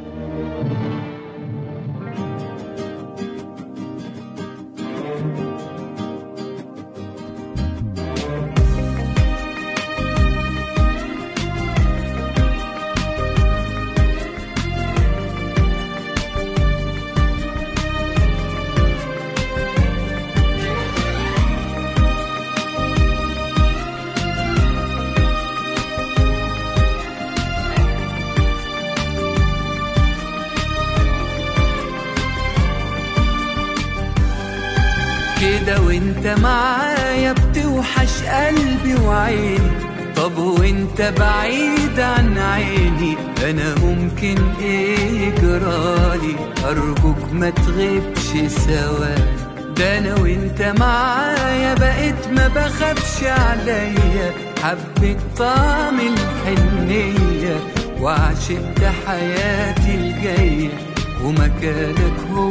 كده وانت معايا بتوحش قلبي وعيني طب وانت بعيد عن عيني انا ممكن ايه جرالي ارجوك ما تغيبش ثواني ده انا وانت معايا بقيت ما بخافش عليا حبيت طعم الحنية وعشقت حياتي الجاية ومكانك هو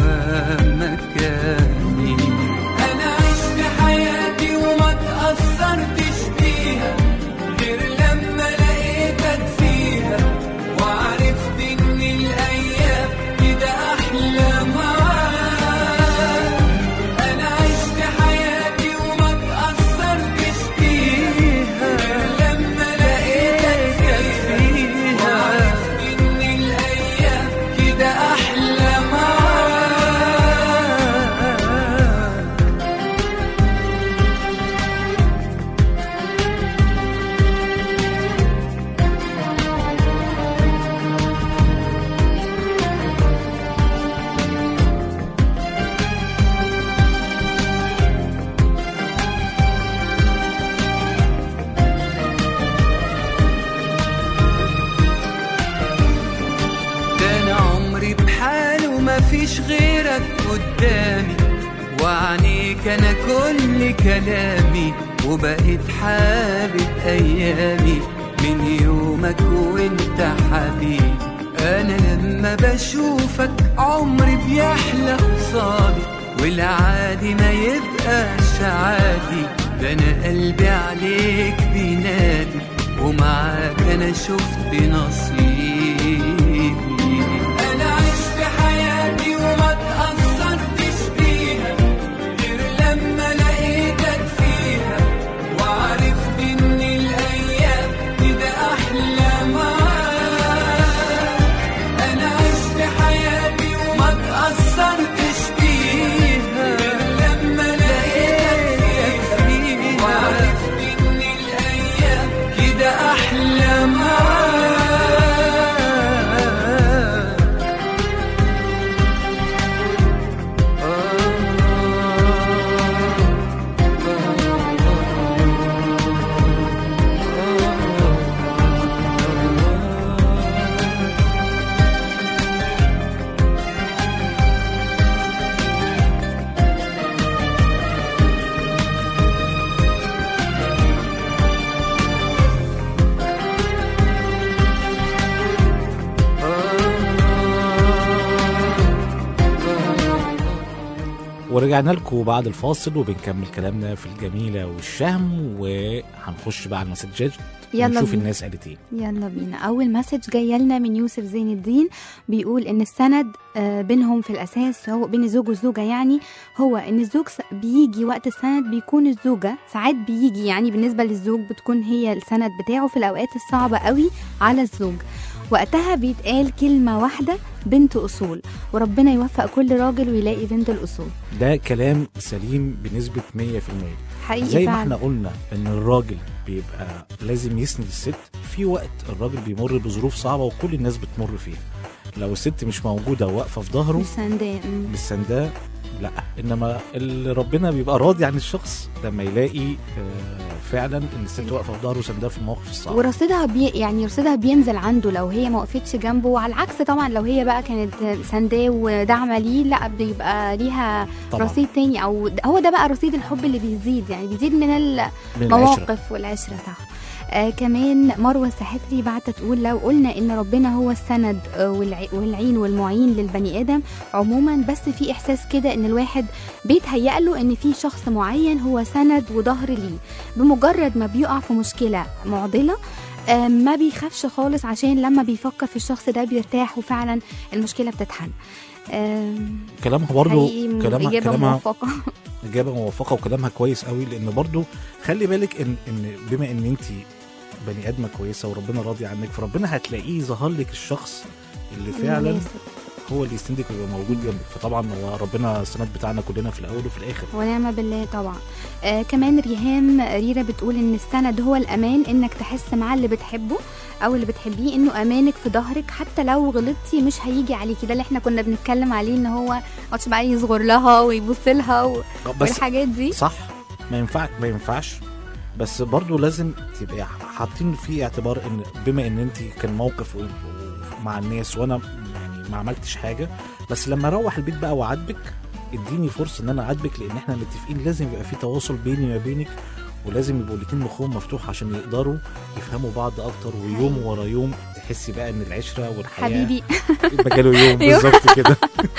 مكاني انا عشت حياتي وما تأثرتش بيها غير لما لقيتك فيها وعرفت ان الايام كده احلى معاك انا عشت حياتي وما تأثرتش بيها غير لما لقيتك فيها وعرفت ان الايام كده احلى معاك ده انا عمري بحاله ما فيش غيرك قدامي وعنيك انا كل كلامي وبقيت حابب ايامي من يومك وانت حبيبي انا لما بشوفك عمري بيحلى قصادي والعادي ما يبقاش عادي ده انا قلبي عليك بينادي ومعاك انا شفت نصيبي انا عشت حياتي وما تأثرتش بيها غير لما لقيتك فيها وعرفت ورجعنا لكم بعد الفاصل وبنكمل كلامنا في الجميله والشهم وهنخش بقى على المسجات يلا ونشوف بينا. الناس قالت ايه يلا بينا اول مسج جايه لنا من يوسف زين الدين بيقول ان السند آه، بينهم في الاساس هو بين الزوج والزوجه يعني هو ان الزوج س- بيجي وقت السند بيكون الزوجه ساعات بيجي يعني بالنسبه للزوج بتكون هي السند بتاعه في الاوقات الصعبه قوي على الزوج وقتها بيتقال كلمه واحده بنت اصول وربنا يوفق كل راجل ويلاقي بنت الاصول ده كلام سليم بنسبه 100% حقيقي زي ما فعلا. احنا قلنا ان الراجل بيبقى لازم يسند الست في وقت الراجل بيمر بظروف صعبه وكل الناس بتمر فيها لو الست مش موجوده واقفه في ظهره مش سنداه مم. مش سنداه لا انما اللي ربنا بيبقى راضي عن الشخص لما يلاقي آه، فعلا ان الست واقفه في ظهره وسنداه في المواقف الصعبه ورصيدها بي يعني رصيدها بينزل عنده لو هي ما وقفتش جنبه وعلى العكس طبعا لو هي بقى كانت سنداه وداعمه ليه لا بيبقى ليها طبعاً. رصيد تاني او د- هو ده بقى رصيد الحب اللي بيزيد يعني بيزيد من من العشرة. المواقف والعشره صح آه كمان مروه السحتري بعت تقول لو قلنا ان ربنا هو السند آه والع- والعين والمعين للبني ادم عموما بس في احساس كده ان الواحد بيتهيأ له ان في شخص معين هو سند وظهر ليه بمجرد ما بيقع في مشكله معضله آه، ما بيخافش خالص عشان لما بيفكر في الشخص ده بيرتاح وفعلا المشكله بتتحل آم، كلامها برضو حقيقي م- كلامها اجابه كلامها موفقه اجابه موفقه وكلامها كويس قوي لان برضو خلي بالك ان ان بما ان انت بني ادمه كويسه وربنا راضي عنك فربنا هتلاقيه ظهر لك الشخص اللي فعلا المناسب. هو اللي يسندك ويبقى موجود جنبك فطبعا هو ربنا السند بتاعنا كلنا في الاول وفي الاخر ونعم بالله طبعا آه كمان ريهام ريرا بتقول ان السند هو الامان انك تحس مع اللي بتحبه او اللي بتحبيه انه امانك في ظهرك حتى لو غلطتي مش هيجي عليكي ده اللي احنا كنا بنتكلم عليه ان هو مقعدش بقى يصغر لها ويبص لها و... بس والحاجات دي صح ما ينفع ما ينفعش بس برضو لازم تبقى حاطين في اعتبار ان بما ان انت كان موقف و- و- مع الناس وانا يعني ما عملتش حاجه بس لما اروح البيت بقى وعاتبك اديني فرصه ان انا اعاتبك لان احنا متفقين لازم يبقى في تواصل بيني وما بينك ولازم يبقوا الاتنين مخهم مفتوح عشان يقدروا يفهموا بعض اكتر ويوم ورا يوم تحسي بقى ان العشره والحياه حبيبي يبقى جاله يوم أيوه. بالظبط كده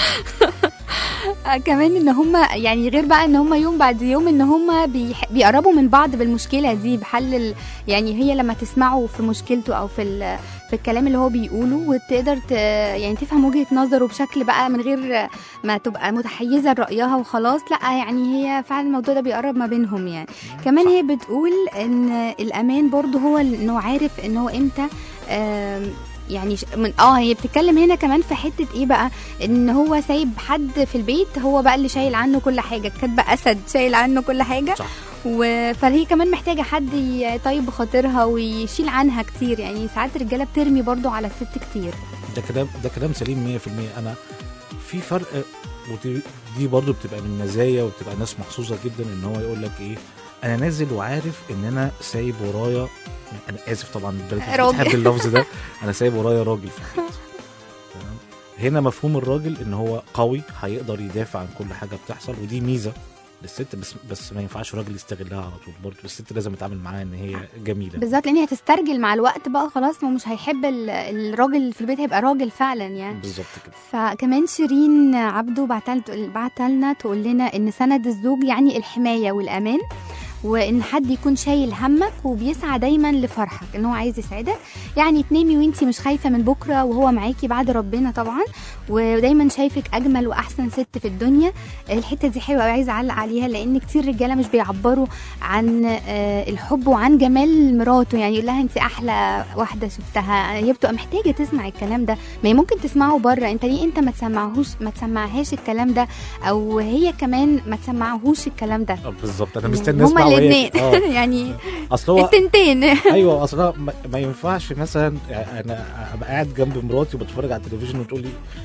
آه، كمان ان هم يعني غير بقى ان هم يوم بعد يوم ان هم بيح... بيقربوا من بعض بالمشكله دي بحل ال... يعني هي لما تسمعه في مشكلته او في ال... في الكلام اللي هو بيقوله وتقدر ت... يعني تفهم وجهه نظره بشكل بقى من غير ما تبقى متحيزه لرايها وخلاص لا يعني هي فعلا الموضوع ده بيقرب ما بينهم يعني كمان هي بتقول ان الامان برضو هو انه عارف ان هو امتى آم، يعني ش- من اه هي بتتكلم هنا كمان في حته ايه بقى ان هو سايب حد في البيت هو بقى اللي شايل عنه كل حاجه كاتبه اسد شايل عنه كل حاجه صح. و... فهي كمان محتاجه حد يطيب بخاطرها ويشيل عنها كتير يعني ساعات الرجاله بترمي برضو على الست كتير ده كلام ده كلام سليم 100% انا في فرق ودي دي برضو بتبقى من مزايا وبتبقى ناس محظوظه جدا ان هو يقول لك ايه انا نازل وعارف ان انا سايب ورايا انا اسف طبعا البنات مش راجل. بتحب اللفظ ده انا سايب ورايا راجل في البيت تمام هنا مفهوم الراجل ان هو قوي هيقدر يدافع عن كل حاجه بتحصل ودي ميزه للست بس بس ما ينفعش الراجل يستغلها على طول برضه الست لازم يتعامل معاها ان هي جميله بالذات لان هي هتسترجل مع الوقت بقى خلاص ما هو مش هيحب ال- الراجل اللي في البيت هيبقى راجل فعلا يعني بالظبط كده فكمان شيرين عبده بعتل بعتلنا تقول لنا ان سند الزوج يعني الحمايه والامان وان حد يكون شايل همك وبيسعى دايما لفرحك ان هو عايز يسعدك يعني تنامي وانتي مش خايفه من بكره وهو معاكي بعد ربنا طبعا ودايما شايفك اجمل واحسن ست في الدنيا الحته دي حلوه قوي عايزه اعلق عليها لان كتير رجاله مش بيعبروا عن آه، الحب وعن جمال مراته يعني يقول لها انت احلى واحده شفتها هي بتبقى محتاجه تسمع الكلام ده ما هي ممكن تسمعه بره انت ليه انت ما تسمعهوش ما تسمعهاش الكلام ده او هي كمان ما تسمعهوش الكلام ده آه، بالظبط انا يعني مستني هما اسمع وهي- الاثنين اه يعني اصل هو التنتين ايوه اصلا ما, ما ينفعش مثلا انا ابقى قاعد جنب مراتي وبتفرج على التلفزيون وتقول لي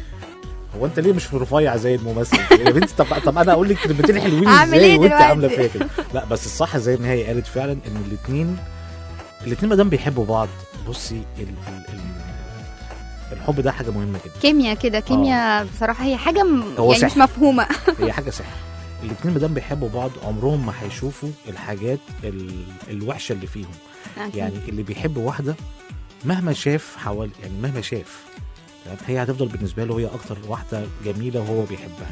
هو انت ليه مش رفيع زي الممثل يا بنتي طب طب انا اقول لك كلمتين حلوين أعمل ازاي إيه وانت دلوقتي؟ عامله فيا كده لا بس الصح زي ما هي قالت فعلا ان الاثنين الاثنين ما دام بيحبوا بعض بصي ال ال ال الحب ده حاجه مهمه جدا كيمياء كده كيمياء بصراحه هي حاجه م- هو يعني مش سحر. مفهومه هي حاجه سحر الاثنين ما دام بيحبوا بعض عمرهم ما هيشوفوا الحاجات ال... الوحشه اللي فيهم أكيد. يعني اللي بيحب واحده مهما شاف حوالي يعني مهما شاف تمام؟ هي هتفضل بالنسبه له هي اكتر واحده جميله وهو بيحبها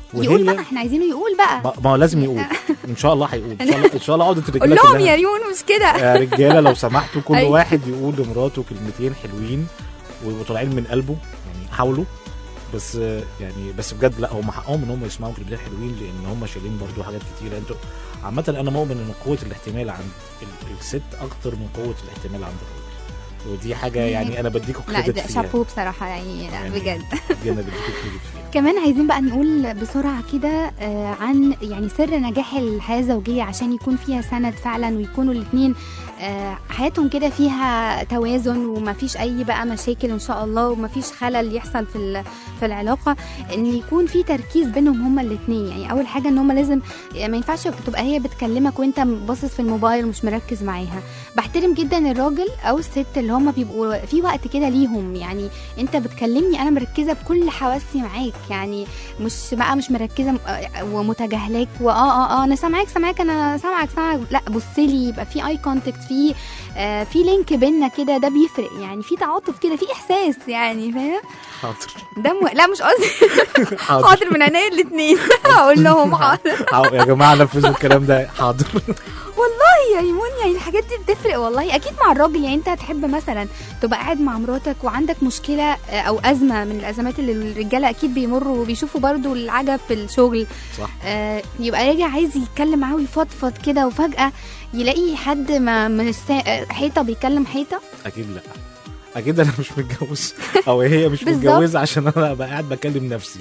يقول بقى احنا عايزينه يقول بقى ما ما هو لازم يقول ان شاء الله هيقول ان شاء الله ان شاء الله عقده قول الرجاله لهم كلها يا يون مش كده يا رجاله لو سمحتوا كل أيوة. واحد يقول لمراته كلمتين حلوين ويبقوا طالعين من قلبه يعني حاولوا بس آه، يعني بس بجد لا هم حقهم ان هم يسمعوا كلمتين حلوين لان هم شايلين برضو حاجات كتيره انتوا عامه انا مؤمن ان قوه الاحتمال عند ال- الست اكتر من قوه الاحتمال عند الراجل ودي حاجه يعني انا بديكوا لا كريدت ده فيها شابوه بصراحه يعني لا يعني بجد دي انا بديكوا كريدت فيها كمان عايزين بقى نقول بسرعة كده آه، عن يعني سر نجاح الحياة الزوجية عشان يكون فيها سند فعلا ويكونوا الاتنين آه، حياتهم كده فيها توازن ومفيش أي بقى مشاكل إن شاء الله ومفيش خلل يحصل في ال- في العلاقة إن يكون في تركيز بينهم هما الاتنين يعني أول حاجة إن هما لازم ما ينفعش تبقى هي بتكلمك وأنت باصص في الموبايل ومش مركز معاها بحترم جدا الراجل أو الست اللي هما بيبقوا في وقت كده ليهم يعني انت بتكلمني انا مركزه بكل حواسي معاك يعني مش بقى مش مركزه م- آه، ومتجاهلاك واه اه اه انا سامعاك سامعاك انا سامعك سامعك لا بص لي يبقى في اي كونتاكت في آه في لينك بينا كده ده بيفرق يعني في تعاطف كده في احساس يعني فاهم حاضر ده م... لا مش قصدي حاضر حاضر من عينيا الاثنين هقول لهم حاضر حاضر. يا جماعه نفذوا الكلام ده حاضر والله يا ايمون يعني الحاجات دي بتفرق والله اكيد مع الراجل يعني انت هتحب مثلا تبقى قاعد مع مراتك وعندك مشكله آه، او ازمه من الازمات اللي الرجاله اكيد بيمروا وبيشوفوا برضو العجب في الشغل صح آه، يبقى راجع عايز يتكلم معاه ويفضفض كده وفجاه يلاقي حد ما مش سا- آه، حيطه بيكلم حيطه اكيد لا اكيد انا مش متجوز او هي مش بالظبط. متجوزه عشان انا ابقى قاعد بكلم نفسي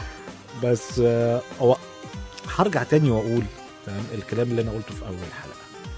بس آه، هو هرجع تاني واقول تمام الكلام اللي انا قلته في اول حلقه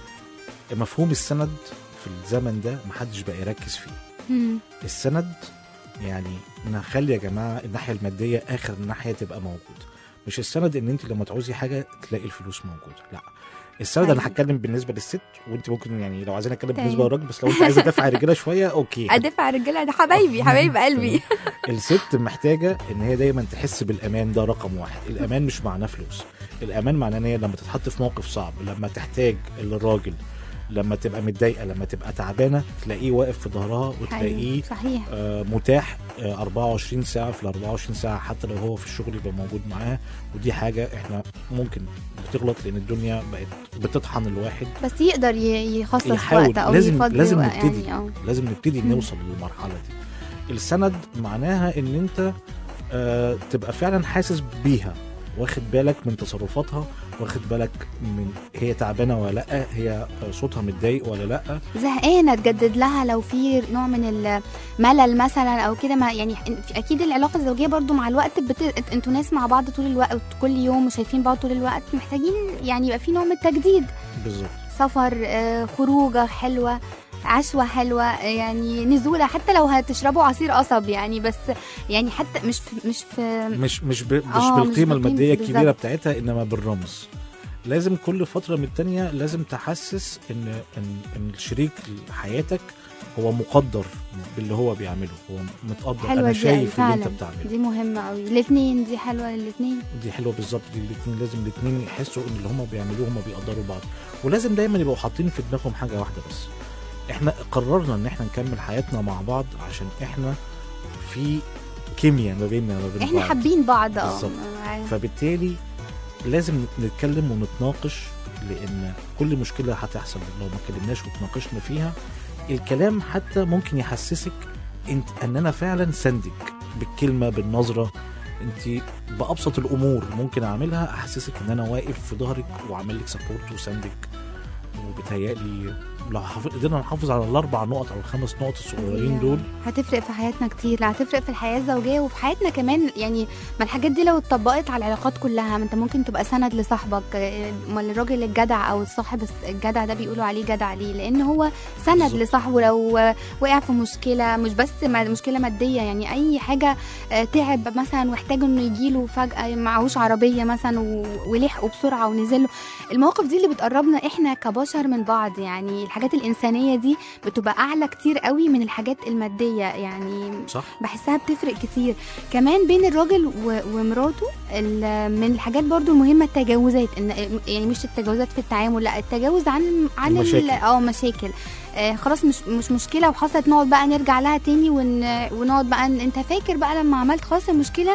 مفهوم السند في الزمن ده محدش بقى يركز فيه مم. السند يعني نخلي يا جماعه الناحيه الماديه اخر ناحيه تبقى موجوده مش السند ان انت لما تعوزي حاجه تلاقي الفلوس موجوده لا السند أيوة. انا هتكلم بالنسبه للست وانت ممكن يعني لو عايزين اتكلم تمام. بالنسبه للراجل بس لو انت عايزه تدافع الرجاله شويه اوكي ادفع الرجاله ده حبايبي حبايب قلبي الست محتاجه ان هي دايما تحس بالامان ده رقم واحد الامان مش معناه فلوس الامان معناه ان هي لما تتحط في موقف صعب لما تحتاج الراجل لما تبقى متضايقه لما تبقى تعبانه تلاقيه واقف في ظهرها وتلاقيه أيوة، صحيح آه، متاح آه، 24 ساعه في ال 24 ساعه حتى لو هو في الشغل يبقى موجود معاها ودي حاجه احنا ممكن بتغلط لان الدنيا بقت بتطحن الواحد بس يقدر ي- يخصص يحاول وقت او لازم يفضي لازم وقت نبتدي يعني اه لازم نبتدي مم. نوصل للمرحله دي السند معناها ان انت آه تبقى فعلا حاسس بيها واخد بالك من تصرفاتها واخد بالك من هي تعبانه ولا لا هي صوتها متضايق ولا لا زهقانه تجدد لها لو في نوع من الملل مثلا او كده ما يعني اكيد العلاقه الزوجيه برضو مع الوقت بت... انتوا ناس مع بعض طول الوقت كل يوم وشايفين بعض طول الوقت محتاجين يعني يبقى في نوع من التجديد بالظبط سفر آه، خروجه حلوه عشوة حلوة آه، يعني نزولة حتى لو هتشربوا عصير قصب يعني بس يعني حتى مش في مش في مش مش ب... مش آه، مش بالقيمه بالقيمة الماديه الكبيره بالظبط. بتاعتها انما بالرمز لازم كل فتره من التانيه لازم تحسس ان ان, إن شريك حياتك هو مقدر باللي هو بيعمله هو متقدر حلوة انا دي شايف اللي فعلا انت بتعمله دي مهمة قوي الاثنين دي حلوة للاثنين دي حلوه بالظبط دي الاثنين لازم الاثنين يحسوا ان اللي هم بيعملوه هم بيقدروا بعض ولازم دايما يبقوا حاطين في دماغهم حاجه واحده بس احنا قررنا ان احنا نكمل حياتنا مع بعض عشان احنا في كيمياء ما بيننا وما بين احنا بعض حابين بعض اه بالظبط. آه. فبالتالي لازم نتكلم ونتناقش لان كل مشكله هتحصل لو ما اتكلمناش وتناقشنا فيها الكلام حتى ممكن يحسسك انت ان انا فعلا سندك بالكلمه بالنظره انت بابسط الامور ممكن اعملها احسسك ان انا واقف في ظهرك وعامل لك سبورت وسندك وبتهيألي لو حف- قدرنا نحافظ على الاربع نقط او الخمس نقط الصغيرين دول هتفرق في حياتنا كتير لا هتفرق في الحياة الزوجية وفي حياتنا كمان يعني ما الحاجات دي لو اتطبقت على العلاقات كلها ما انت ممكن تبقى سند لصاحبك آه، امال الراجل الجدع او الصاحب الس- الجدع ده بيقولوا عليه جدع ليه لان هو سند بالظبط. لصاحبه لو آه، وقع في مشكلة مش بس ما- مشكلة مادية يعني اي حاجة آه، تعب مثلا واحتاج انه يجيله فجأة معهوش عربية مثلا و- ولحقه بسرعة ونزله المواقف دي اللي بتقربنا احنا كبشر من بعض يعني الحاجات الانسانية دي بتبقى اعلى كتير قوي من الحاجات الماديه يعني صح بحسها بتفرق كتير كمان بين الراجل و- ومراته ال- من الحاجات برضو المهمه التجاوزات ان يعني مش التجاوزات في التعامل لا التجاوز عن عن ال- المشاكل. اه مشاكل آه خلاص مش مش مشكله وحصلت نقعد بقى نرجع لها تاني ون ونقعد بقى ن- انت فاكر بقى لما عملت خلاص المشكله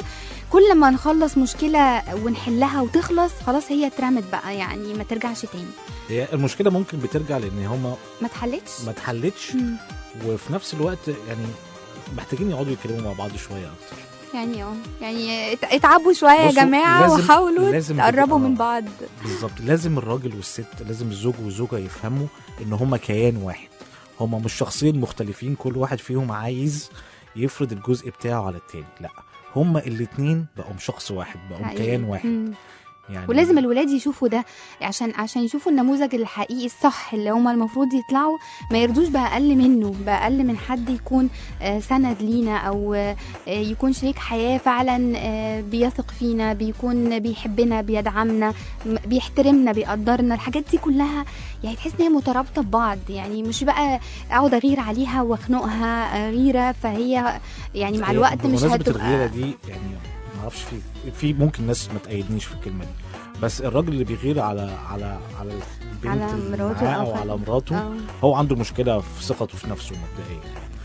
كل ما نخلص مشكله ونحلها وتخلص خلاص هي اترمت بقى يعني ما ترجعش تاني هي المشكله ممكن بترجع لان هما ما اتحلتش ما اتحلتش مم. وفي نفس الوقت يعني محتاجين يقعدوا يتكلموا مع بعض شويه اكتر يعني اه يعني ات- اتعبوا شويه يا بصوا، جماعه لازم- وحاولوا لازم تقربوا تبقى- من بعض بالظبط لازم الراجل والست لازم الزوج والزوجه يفهموا ان هما كيان واحد هما مش شخصين مختلفين كل واحد فيهم عايز يفرض الجزء بتاعه على التاني لا هما الاتنين بقوا شخص واحد بقوا حقيقي. كيان واحد مم. يعني ولازم الولاد يشوفوا ده عشان عشان يشوفوا النموذج الحقيقي الصح اللي هما المفروض يطلعوا ما يرضوش بأقل منه بأقل من حد يكون آه، سند لينا أو آه، يكون شريك حياة فعلا آه، بيثق فينا بيكون بيحبنا بيدعمنا م- بيحترمنا بيقدرنا الحاجات دي كلها يعني تحس ان هي مترابطة ببعض يعني مش بقى اقعد اغير عليها واخنقها آه، غيرة فهي يعني مع هي الوقت مش بمناسبة هتبقى الغيرة دي يعني ما اعرفش في في ممكن ناس ما تأيدنيش في الكلمة دي بس الراجل اللي بيغير على على على البنت على اللي مراته معاه أو او حاجة. على مراته آه. هو عنده مشكلة في ثقته في نفسه مبدئيا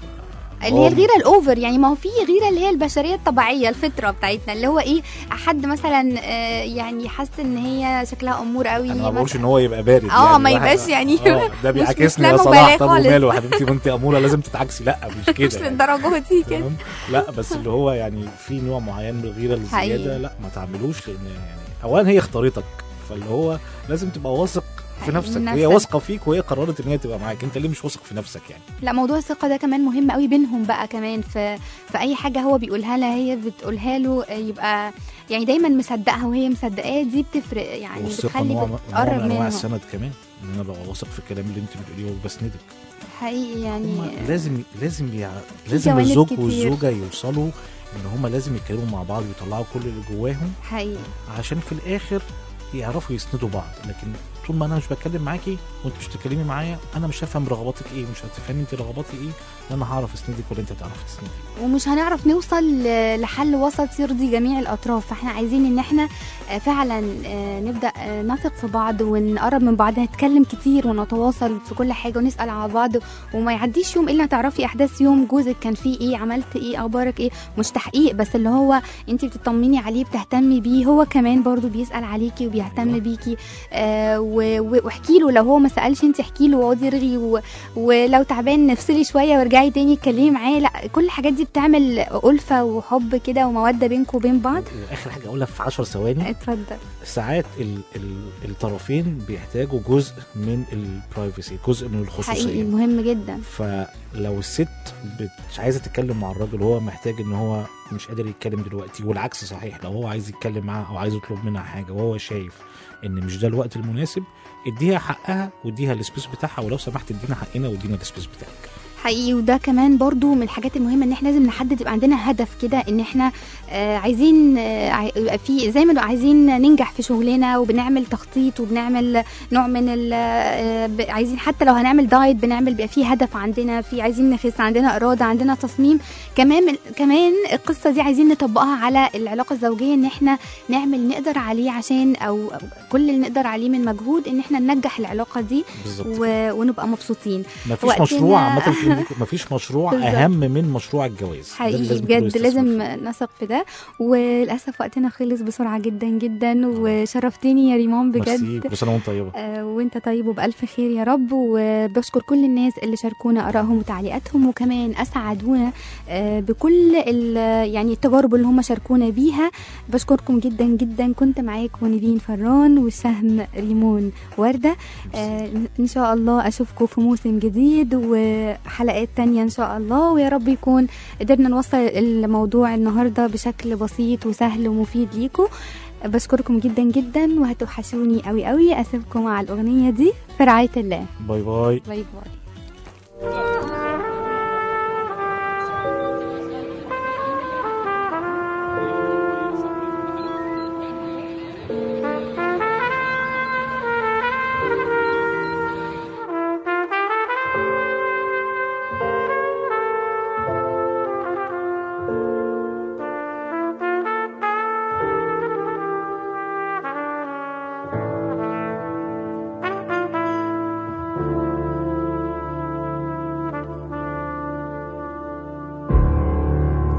ف- اللي هي الغيره الاوفر يعني ما هو في غيره اللي هي البشريه الطبيعيه الفطره بتاعتنا اللي هو ايه حد مثلا آه، يعني حاسس ان هي شكلها امور قوي انا ما بقولش مثلاً. ان هو يبقى بارد اه يعني ما واحد- يبقاش يعني اه ده مش- بيعاكسني مش يا لا صلاح مبالاة طب خالص. وماله يا حبيبتي وانت اموره لازم تتعكسي لا مش كده مش يعني. للدرجه دي كده تمام؟ لا بس اللي هو يعني في نوع معين من الغيره الزياده حقيقي. لا ما تعملوش لان يعني اولا هي اختارتك فاللي هو لازم تبقى واثق في حقيقي نفسك من هي نفسك. واثقه فيك وهي قررت ان هي تبقى معاك انت ليه مش واثق في نفسك يعني لا موضوع الثقه ده كمان مهم قوي بينهم بقى كمان في في اي حاجه هو بيقولها لها هي بتقولها له آه، يبقى يعني دايما مصدقها وهي مصدقاه دي بتفرق يعني والثقه بتخلي نوع نوع بتقرب من انواع منهم السند كمان ان انا ببقى واثق في الكلام اللي انت بتقوليه وبسندك حقيقي يعني هما لازم لازم يع... لازم جوانب الزوج كتير. والزوجه يوصلوا ان هما لازم يتكلموا مع بعض ويطلعوا كل اللي جواهم حقيقي عشان في الاخر يعرفوا يسندوا بعض لكن طول ما انا مش بتكلم معاكي وانت مش بتتكلمي معايا انا مش هفهم رغباتك ايه مش هتفهمي انت رغباتي ايه ان انا هعرف اسندك ولا انت هتعرفي تسندي ومش هنعرف نوصل ل- لحل وسط يرضي جميع الاطراف فاحنا عايزين ان احنا آه، فعلا آه، نبدا آه، نثق في بعض ونقرب من بعض نتكلم كتير ونتواصل في كل حاجه ونسال على بعض وما يعديش يوم الا تعرفي احداث يوم جوزك كان فيه ايه عملت ايه اخبارك ايه مش تحقيق بس اللي هو انت بتطمني عليه بتهتمي بيه هو كمان برضو بيسال عليكي وبيهتم بيكي آه و- و- واحكي له لو هو ما سالش انت احكي له واقعدي ارغي و- ولو تعبان نفصلي شويه وارجعي تاني اتكلمي معاه لا كل الحاجات دي بتعمل الفه وحب كده وموده بينكم وبين بعض اخر حاجه اقولها في 10 ثواني اتفضل ساعات ال ال الطرفين بيحتاجوا جزء من البرايفسي جزء من حقيقي الخصوصيه مهم جدا فلو الست مش عايزه تتكلم مع الراجل وهو محتاج ان هو مش قادر يتكلم دلوقتي والعكس صحيح لو هو عايز يتكلم معاها او عايز يطلب منها حاجه وهو شايف ان مش ده الوقت المناسب اديها حقها واديها السبيس بتاعها ولو سمحت ادينا حقنا وادينا السبيس بتاعك حقيقي وده كمان برضو من الحاجات المهمه ان احنا لازم نحدد يبقى عندنا هدف كده ان احنا آه عايزين آه عاي- يبقى في زي ما نبقى عايزين ننجح في شغلنا وبنعمل تخطيط وبنعمل نوع من ال آه ب- عايزين حتى لو هنعمل دايت بنعمل بيبقى في هدف عندنا في عايزين نخس عندنا اراده عندنا تصميم كمان كمان القصه دي عايزين نطبقها على العلاقه الزوجيه ان احنا نعمل نقدر عليه عشان او أو كل اللي نقدر عليه من مجهود ان احنا ننجح العلاقه دي بالظبط و... ونبقى مبسوطين مفيش وقتنا- مشروع عامه في- مفيش مشروع بالظبط. اهم من مشروع الجواز ده اللي حقيقي لازم كله بجد يستثمر لازم فيه. نثق في ده وللاسف وقتنا خلص بسرعه جدا جدا وشرفتني يا ريمان ميرسي بجد كل سنه وانت طيبه آه، وانت طيب وبألف خير يا رب وبشكر كل الناس اللي شاركونا آرائهم وتعليقاتهم وكمان أسعدونا آه، بكل ال- يعني التجارب اللي هم شاركونا بيها بشكركم جدا جدا كنت معاكم نيفين فران والسهم ريمون وردة آه، إن شاء الله أشوفكم في موسم جديد وحلقات تانية إن شاء الله ويا رب يكون قدرنا نوصل الموضوع النهاردة بشكل بسيط وسهل ومفيد ليكم بشكركم جدا جدا وهتوحشوني قوي قوي اسيبكم مع الاغنيه دي في رعايه الله باي باي باي باي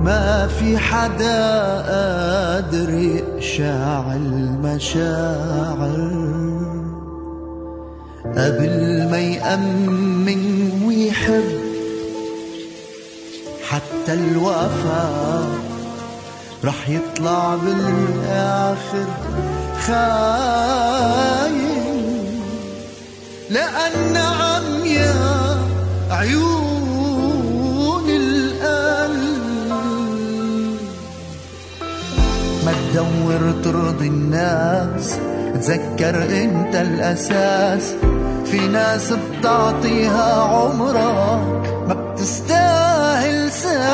ما في حدا قادر يقشع المشاعر قبل ما يأمن ويحب حتى الوفاء رح يطلع بالآخر خاين لأن عمياء عيون القلب ما تدور ترضي الناس تذكر انت الاساس في ناس بتعطيها عمرك ما بتستاهل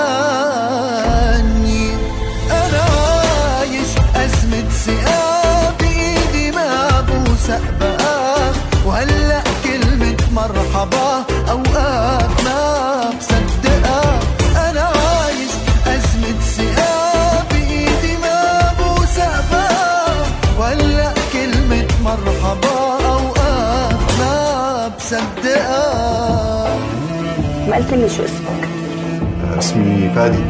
ثانية انا عايش ازمة ثقة بايدي ما بوثق بقى وهلا كلمة مرحبا اوقات ما بصدقها انا عايش ازمة ثقة بايدي ما بوثق بقى وهلا كلمة مرحبا اوقات ما بصدقها ما قلت لي شو اسمك اسمي فادي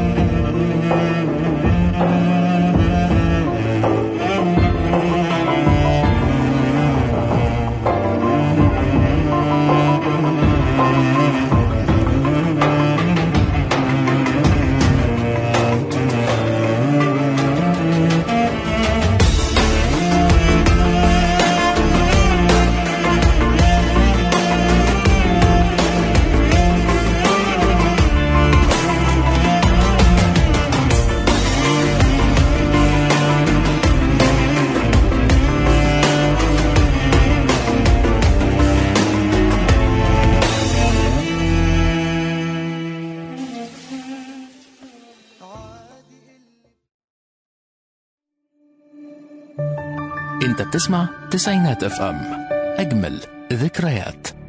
انت بتسمع تسعينات اف ام اجمل ذكريات